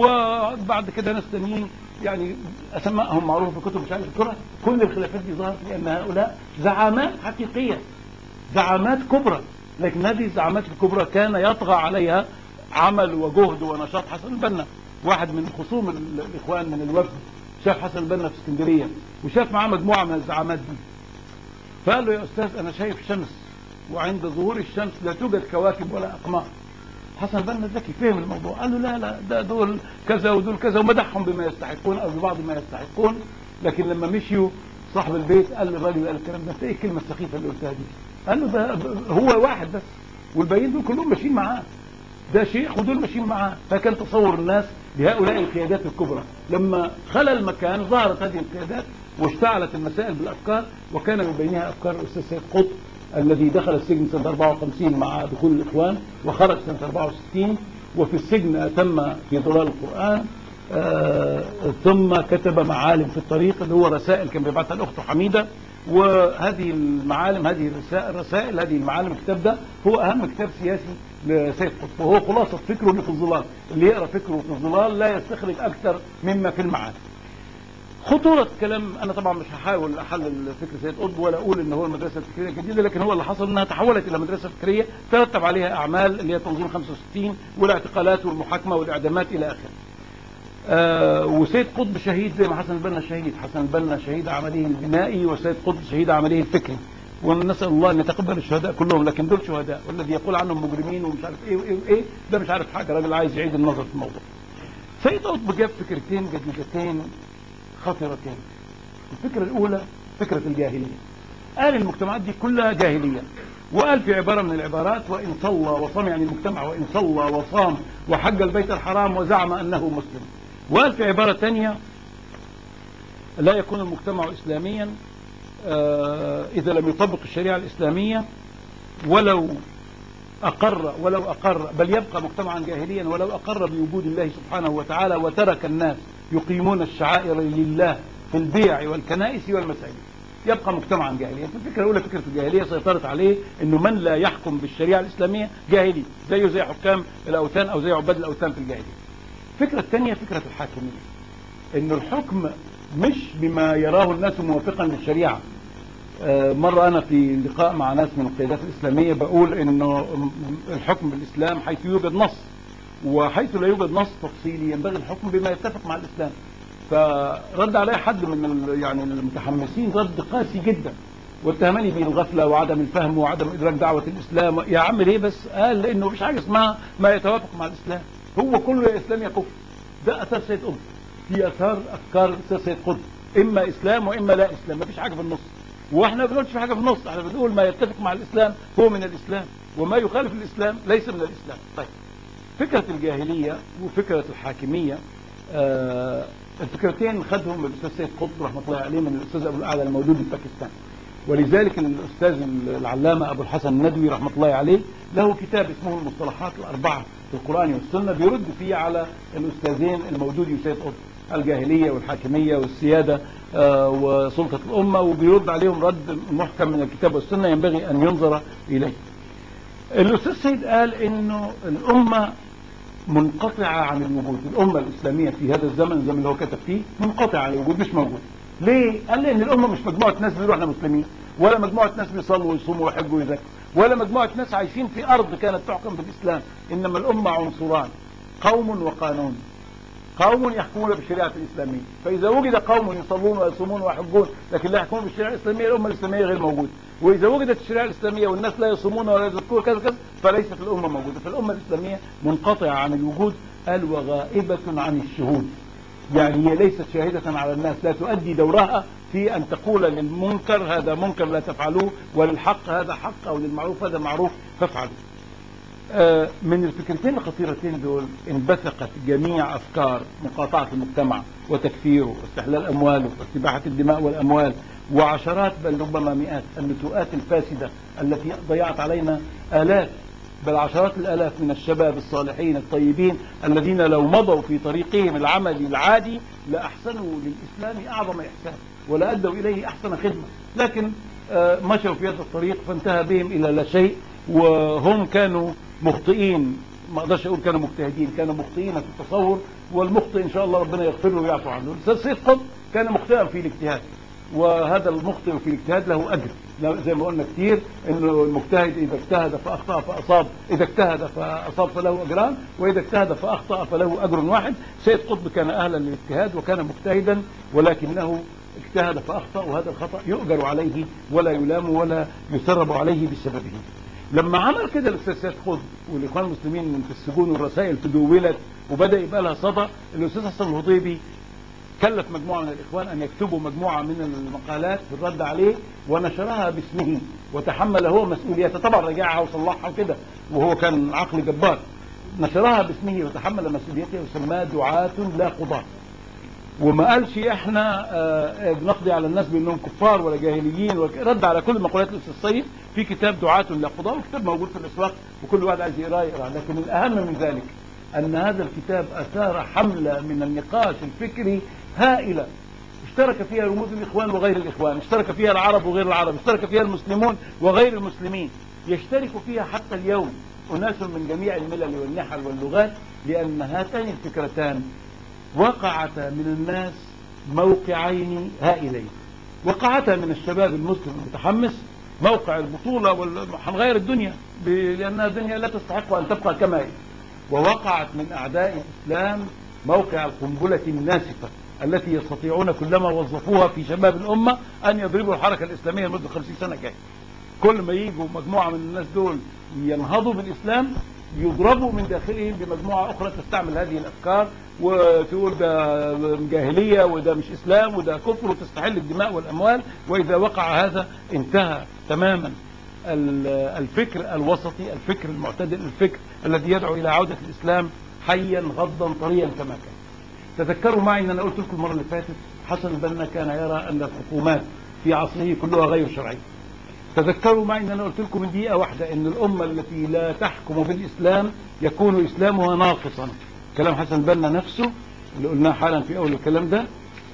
وبعد كده ناس تانيين يعني اسمائهم معروفه في كتب مش عارف الكره كل الخلافات دي ظهرت لان هؤلاء زعامات حقيقيه زعامات كبرى لكن هذه الزعامات الكبرى كان يطغى عليها عمل وجهد ونشاط حسن البنا واحد من خصوم الاخوان من الوفد شاف حسن البنا في اسكندريه وشاف معاه مجموعه من الزعامات دي فقال له يا استاذ انا شايف شمس وعند ظهور الشمس لا توجد كواكب ولا اقمار حسن البنا ذكي فهم الموضوع قال له لا لا ده دول كذا ودول كذا ومدحهم بما يستحقون او ببعض ما يستحقون لكن لما مشيوا صاحب البيت قال للراجل قال الكلام ده ايه الكلمه السخيفه اللي قلتها دي قال له ده هو واحد بس والباقيين دول كلهم ماشيين معاه ده شيخ ودول ماشيين معاه فكان تصور الناس لهؤلاء القيادات الكبرى لما خلى المكان ظهرت هذه القيادات واشتعلت المسائل بالافكار وكان من بينها افكار الاستاذ سيد قطب الذي دخل السجن سنه 54 مع دخول الاخوان وخرج سنه 64 وفي السجن اتم في ضلال القران آه ثم كتب معالم في الطريق اللي هو رسائل كان بيبعثها لاخته حميده وهذه المعالم هذه الرسائل هذه المعالم الكتاب ده هو اهم كتاب سياسي لسيد قطب وهو خلاصه فكره اللي في الظلال اللي يقرا فكره في الظلال لا يستخرج اكثر مما في المعالم خطورة كلام أنا طبعا مش هحاول أحلل فكر سيد قطب ولا أقول إن هو المدرسة الفكرية الجديدة لكن هو اللي حصل إنها تحولت إلى مدرسة فكرية ترتب عليها أعمال اللي هي تنظيم 65 والاعتقالات والمحاكمة والإعدامات إلى آخره. آه وسيد قطب شهيد زي ما حسن البنا شهيد حسن البنا شهيد عمله البنائي وسيد قطب شهيد عمله الفكري ونسأل الله أن يتقبل الشهداء كلهم لكن دول شهداء والذي يقول عنهم مجرمين ومش عارف إيه وإيه وإيه ده مش عارف حاجة راجل عايز يعيد النظر في الموضوع سيد قطب جاب فكرتين جديدتين خطرتين الفكرة الأولى فكرة الجاهلية قال المجتمعات دي كلها جاهلية وقال في عبارة من العبارات وإن صلى وصام يعني المجتمع وإن صلى وصام وحج البيت الحرام وزعم أنه مسلم وقال في عبارة ثانية لا يكون المجتمع إسلاميا آه، إذا لم يطبق الشريعة الإسلامية ولو أقر ولو أقر بل يبقى مجتمعا جاهليا ولو أقر بوجود الله سبحانه وتعالى وترك الناس يقيمون الشعائر لله في البيع والكنائس والمساجد يبقى مجتمعا جاهليا الفكرة الأولى فكرة الجاهلية سيطرت عليه أنه من لا يحكم بالشريعة الإسلامية جاهلي زيه زي حكام الأوثان أو زي عباد الأوثان في الجاهلية الفكرة الثانية فكرة الحاكمية أنه الحكم مش بما يراه الناس موافقا للشريعة آه، مرة أنا في لقاء مع ناس من القيادات الإسلامية بقول إنه الحكم بالإسلام حيث يوجد نص وحيث لا يوجد نص تفصيلي ينبغي الحكم بما يتفق مع الإسلام فرد علي حد من ال- يعني المتحمسين رد قاسي جدا واتهمني بالغفلة وعدم الفهم وعدم إدراك دعوة الإسلام يا عم ليه بس قال لأنه مفيش حاجة اسمها ما يتوافق مع الإسلام هو كله يا إسلام يا كفر ده أثر سيد قطب في أثار أفكار سيد قطب إما إسلام وإما لا إسلام مفيش حاجة في النص واحنا ما بنقولش في حاجه في النص احنا بنقول ما يتفق مع الاسلام هو من الاسلام وما يخالف الاسلام ليس من الاسلام طيب فكره الجاهليه وفكره الحاكميه آه الفكرتين خدهم الاستاذ سيد قطب رحمه الله عليه من الاستاذ ابو الاعلى الموجود في باكستان ولذلك الاستاذ العلامه ابو الحسن الندوي رحمه الله عليه له كتاب اسمه المصطلحات الاربعه في القران والسنه بيرد فيه على الاستاذين الموجودي وسيد قطب الجاهليه والحاكميه والسياده آه، وسلطه الامه وبيرد عليهم رد محكم من الكتاب والسنه ينبغي ان ينظر اليه. الاستاذ سيد قال انه الامه منقطعه عن الوجود، الامه الاسلاميه في هذا الزمن الزمن اللي هو كتب فيه منقطعه عن الوجود مش موجود. ليه؟ قال لان الامه مش مجموعه ناس بيقولوا احنا مسلمين ولا مجموعه ناس بيصلوا ويصوموا ويحجوا ويزكوا ولا مجموعه ناس عايشين في ارض كانت تحكم بالاسلام انما الامه عنصران قوم وقانون قوم يحكمون بالشريعة الإسلامية فإذا وجد قوم يصلون ويصومون ويحجون لكن لا يحكمون بالشريعة الإسلامية الأمة الإسلامية غير موجودة وإذا وجدت الشريعة الإسلامية والناس لا يصومون ولا يزكون كذا كذا فليست الأمة موجودة فالأمة الإسلامية منقطعة عن الوجود قال وغائبة عن الشهود يعني هي ليست شاهدة على الناس لا تؤدي دورها في أن تقول للمنكر هذا منكر لا تفعلوه وللحق هذا حق أو للمعروف هذا معروف فافعلوه آه، من الفكرتين الخطيرتين دول انبثقت جميع افكار مقاطعه المجتمع وتكفيره واستحلال امواله واستباحه الدماء والاموال وعشرات بل ربما مئات النتوءات الفاسده التي ضيعت علينا الاف بل عشرات الالاف من الشباب الصالحين الطيبين الذين لو مضوا في طريقهم العملي العادي لاحسنوا للاسلام اعظم احسان ولادوا اليه احسن خدمه لكن آه، مشوا في هذا الطريق فانتهى بهم الى لا شيء وهم كانوا مخطئين ما اقدرش اقول كانوا مجتهدين كانوا مخطئين في التصور والمخطئ ان شاء الله ربنا يغفر له ويعفو عنه الاستاذ سيد قطب كان مخطئا في الاجتهاد وهذا المخطئ في الاجتهاد له اجر لا- زي ما قلنا كتير انه المجتهد اذا اجتهد فاخطا فاصاب اذا اجتهد فاصاب فله اجران واذا اجتهد فاخطا فله اجر واحد سيد قطب كان اهلا للاجتهاد وكان مجتهدا ولكنه اجتهد فاخطا وهذا الخطا يؤجر عليه ولا يلام ولا يسرب عليه بسببه لما عمل كده الاستاذ سيد قطب والاخوان المسلمين في السجون والرسائل تدولت وبدا يبقى لها صدى الاستاذ حسن الهضيبي كلف مجموعه من الاخوان ان يكتبوا مجموعه من المقالات في الرد عليه ونشرها باسمه وتحمل هو مسؤوليتها طبعا رجعها وصلحها وكده وهو كان عقل جبار نشرها باسمه وتحمل مسؤوليته وسماها دعاة لا قضاة وما قالش احنا آه، بنقضي على الناس بانهم كفار ولا جاهليين ولا ك- رد على كل مقولات الاستاذ السيد في كتاب دعاة لا قضاة وكتاب موجود في الاسواق وكل واحد عايز يقراه يقراه لكن الاهم من ذلك ان هذا الكتاب اثار حمله من النقاش الفكري هائله اشترك فيها رموز الاخوان وغير الاخوان اشترك فيها العرب وغير العرب اشترك فيها المسلمون وغير المسلمين يشترك فيها حتى اليوم اناس من جميع الملل والنحل واللغات لان هاتين الفكرتان وقعتا من الناس موقعين هائلين وقعتا من الشباب المسلم المتحمس موقع البطولة وهنغير الدنيا لأنها الدنيا لا تستحق أن تبقى كما هي ووقعت من أعداء الإسلام موقع القنبلة الناسفة التي يستطيعون كلما وظفوها في شباب الأمة أن يضربوا الحركة الإسلامية لمدة 50 سنة جاية كل ما يجوا مجموعة من الناس دول ينهضوا بالإسلام يضربوا من داخلهم بمجموعة أخرى تستعمل هذه الأفكار وتقول ده جاهلية وده مش إسلام وده كفر وتستحل الدماء والأموال وإذا وقع هذا انتهى تماما الفكر الوسطي الفكر المعتدل الفكر الذي يدعو إلى عودة الإسلام حيا غضا طريا كما كان تذكروا معي ان انا قلت لكم المره اللي فاتت حسن البنا كان يرى ان الحكومات في عصره كلها غير شرعيه تذكروا معي ان انا قلت لكم من دقيقه واحده ان الامه التي لا تحكم بالاسلام يكون اسلامها ناقصا كلام حسن البنا نفسه اللي قلناه حالا في اول الكلام ده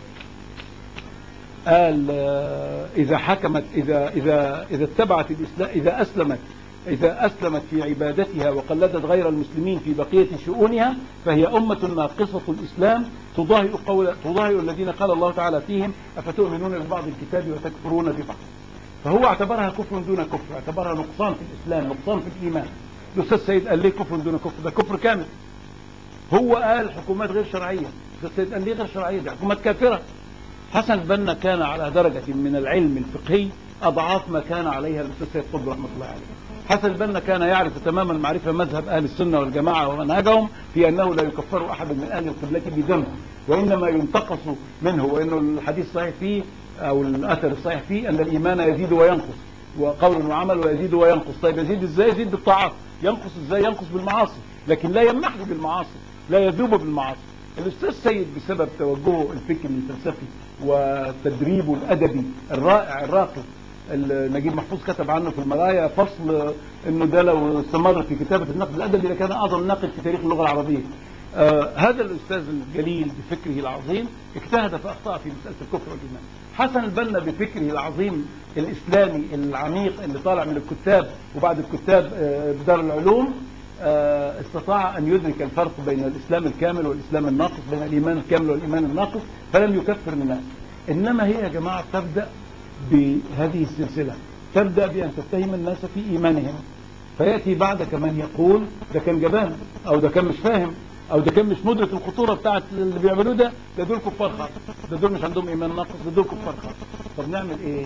قال اذا حكمت اذا اذا اذا اتبعت الاسلام اذا اسلمت إذا أسلمت في عبادتها وقلدت غير المسلمين في بقية شؤونها فهي أمة ناقصة الإسلام تضاهئ, قول تضاهئ الذين قال الله تعالى فيهم أفتؤمنون ببعض الكتاب وتكفرون ببعض فهو اعتبرها كفر دون كفر اعتبرها نقصان في الإسلام نقصان في الإيمان الأستاذ سيد قال ليه كفر دون كفر ده كفر كامل هو قال حكومات غير شرعية الأستاذ سيد قال ليه غير شرعية دي حكومات كافرة حسن البنا كان على درجة من العلم الفقهي أضعاف ما كان عليها الأستاذ سيد قطب رحمة الله عليه حسن البنا كان يعرف تماما معرفة مذهب أهل السنة والجماعة ومنهجهم في أنه لا يكفر أحد من أهل القبلة بذنب وإنما ينتقص منه وإنه الحديث الصحيح فيه أو الأثر الصحيح فيه أن الإيمان يزيد وينقص وقول وعمل ويزيد وينقص طيب يزيد إزاي يزيد بالطاعات ينقص إزاي ينقص بالمعاصي لكن لا يمحو بالمعاصي لا يذوب بالمعاصي الأستاذ سيد بسبب توجهه الفكري الفلسفي وتدريبه الأدبي الرائع الراقي نجيب محفوظ كتب عنه في المرايا فصل انه ده لو استمر في كتابة النقد الادبي لكان اعظم ناقد في تاريخ اللغة العربية آه هذا الاستاذ الجليل بفكره العظيم اجتهد فاخطا في مسألة الكفر والايمان حسن البنا بفكره العظيم الاسلامي العميق اللي طالع من الكتاب وبعد الكتاب آه بدار العلوم آه استطاع ان يدرك الفرق بين الاسلام الكامل والاسلام الناقص بين الايمان الكامل والايمان الناقص فلم يكفر الناس انما هي يا جماعة تبدأ بهذه السلسلة تبدأ بأن تتهم الناس في إيمانهم فيأتي بعدك من يقول ده كان جبان أو ده كان مش فاهم أو ده كان مش مدرك الخطورة بتاعت اللي بيعملوه ده ده دول كفار خالص ده دول مش عندهم إيمان ناقص ده دول كفار خالص طب نعمل إيه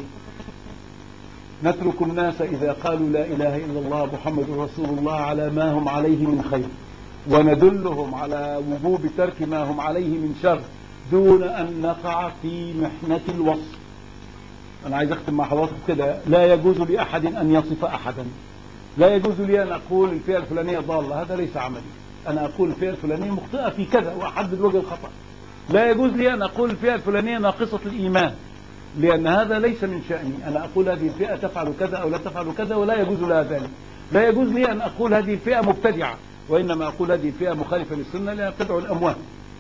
نترك الناس إذا قالوا لا إله إلا الله محمد رسول الله على ما هم عليه من خير وندلهم على وجوب ترك ما هم عليه من شر دون أن نقع في محنة الوصف أنا عايز أختم مع حضراتكم كده لا يجوز لأحد أن يصف أحدا لا يجوز لي أن أقول الفئة الفلانية ضالة هذا ليس عملي أنا أقول الفئة الفلانية مخطئة في كذا وأحدد وجه الخطأ لا يجوز لي أن أقول الفئة الفلانية ناقصة الإيمان لأن هذا ليس من شأني أنا أقول هذه الفئة تفعل كذا أو لا تفعل كذا ولا يجوز لها ذلك لا يجوز لي أن أقول هذه الفئة مبتدعة وإنما أقول هذه الفئة مخالفة للسنة لأنها تدعو الأموات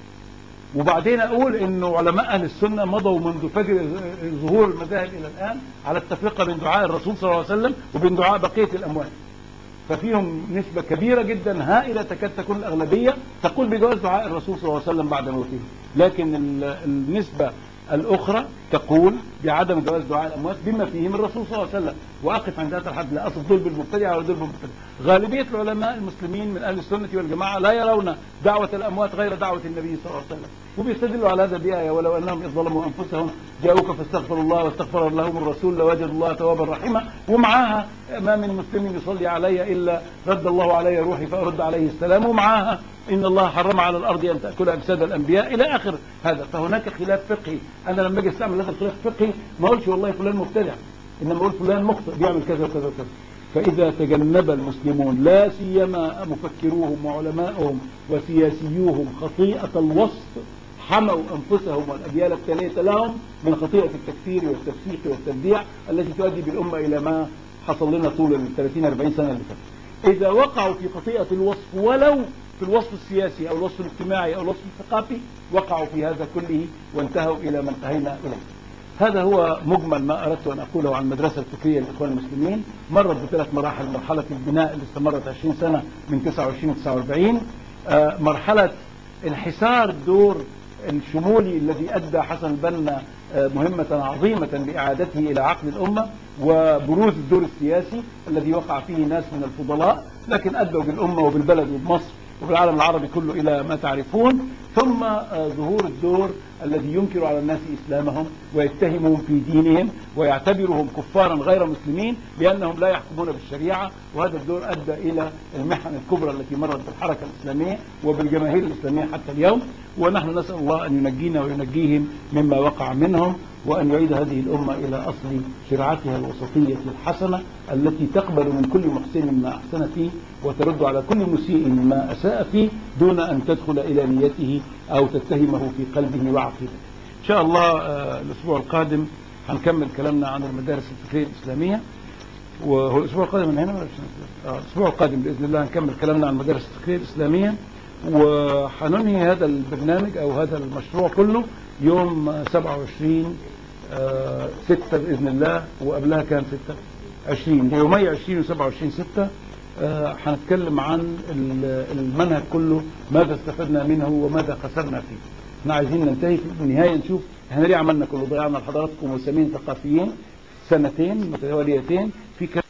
وبعدين أقول أنه علماء أهل السنة مضوا منذ فجر ظهور المذاهب إلى الآن على التفرقة بين دعاء الرسول صلى الله عليه وسلم وبين دعاء بقية الأموات ففيهم نسبة كبيرة جدا هائلة تكاد تكون الأغلبية تقول بجواز دعاء الرسول صلى الله عليه وسلم بعد موته لكن النسبة الأخرى تقول بعدم جواز دعاء الأموات بما فيهم الرسول صلى الله عليه وسلم وأقف عند هذا الحد لا أصف دول بالمبتدع ولا دول بالمبتدع غالبية العلماء المسلمين من أهل السنة والجماعة لا يرون دعوة الأموات غير دعوة النبي صلى الله عليه وسلم وبيستدلوا على هذا بآية ولو أنهم إذ ظلموا أنفسهم جاءوك فاستغفروا الله واستغفر لهم الرسول لوجدوا الله توابا رحيما ومعاها ما من مسلم يصلي علي إلا رد الله علي روحي فأرد عليه السلام ومعاها إن الله حرم على الأرض أن تأكل أجساد الأنبياء إلى آخر هذا فهناك خلاف فقهي أنا لما أجي أستعمل هذا الخلاف الفقهي ما أقولش والله فلان مبتدع إنما أقول فلان مخطئ بيعمل كذا وكذا وكذا فإذا تجنب المسلمون لا سيما مفكروهم وعلماؤهم وسياسيوهم خطيئة الوصف حموا أنفسهم والأجيال التالية لهم من خطيئة التكفير والتفسيق والتبديع التي تؤدي بالأمة إلى ما حصل لنا طول ال 30 40 سنة اللي فاتت إذا وقعوا في خطيئة الوصف ولو في الوصف السياسي أو الوصف الاجتماعي أو الوصف الثقافي وقعوا في هذا كله وانتهوا إلى ما انتهينا إليه هذا هو مجمل ما أردت أن أقوله عن المدرسة الفكرية للإخوان المسلمين مرت بثلاث مراحل مرحلة البناء اللي استمرت 20 سنة من 29 ل 49 مرحلة انحسار دور الشمولي الذي أدى حسن البنا آه، مهمة عظيمة بإعادته إلى عقل الأمة وبروز الدور السياسي الذي وقع فيه ناس من الفضلاء لكن أدوا بالأمة وبالبلد وبمصر وبالعالم العربي كله إلى ما تعرفون ثم آه، ظهور الدور الذي ينكر على الناس إسلامهم ويتهمهم في دينهم ويعتبرهم كفارا غير مسلمين لأنهم لا يحكمون بالشريعة وهذا الدور أدى إلى المحن الكبرى التي مرت بالحركة الإسلامية وبالجماهير الإسلامية حتى اليوم ونحن نسأل الله أن ينجينا وينجيهم مما وقع منهم وأن يعيد هذه الأمة إلى أصل شرعتها الوسطية الحسنة التي تقبل من كل محسن ما أحسن فيه وترد على كل مسيء ما أساء فيه دون أن تدخل إلى نيته أو تتهمه في قلبه وعقيدته إن شاء الله آه، الأسبوع القادم هنكمل كلامنا عن المدارس الفكرية الإسلامية وهو الأسبوع القادم من هنا ولا مش من هنا؟ آه، الأسبوع القادم بإذن الله هنكمل كلامنا عن المدارس الفكرية الإسلامية وهننهي هذا البرنامج أو هذا المشروع كله يوم آه، 27 آه، 6 بإذن الله وقبلها كان 6 20 يومي 20 و 27 6 آه، هنتكلم عن ال- المنهج كله ماذا استفدنا منه وماذا خسرنا فيه احنا عايزين ننتهي في النهايه نشوف احنا ليه عملنا كله ضيعنا لحضراتكم مسامين ثقافيين سنتين متواليتين في كلام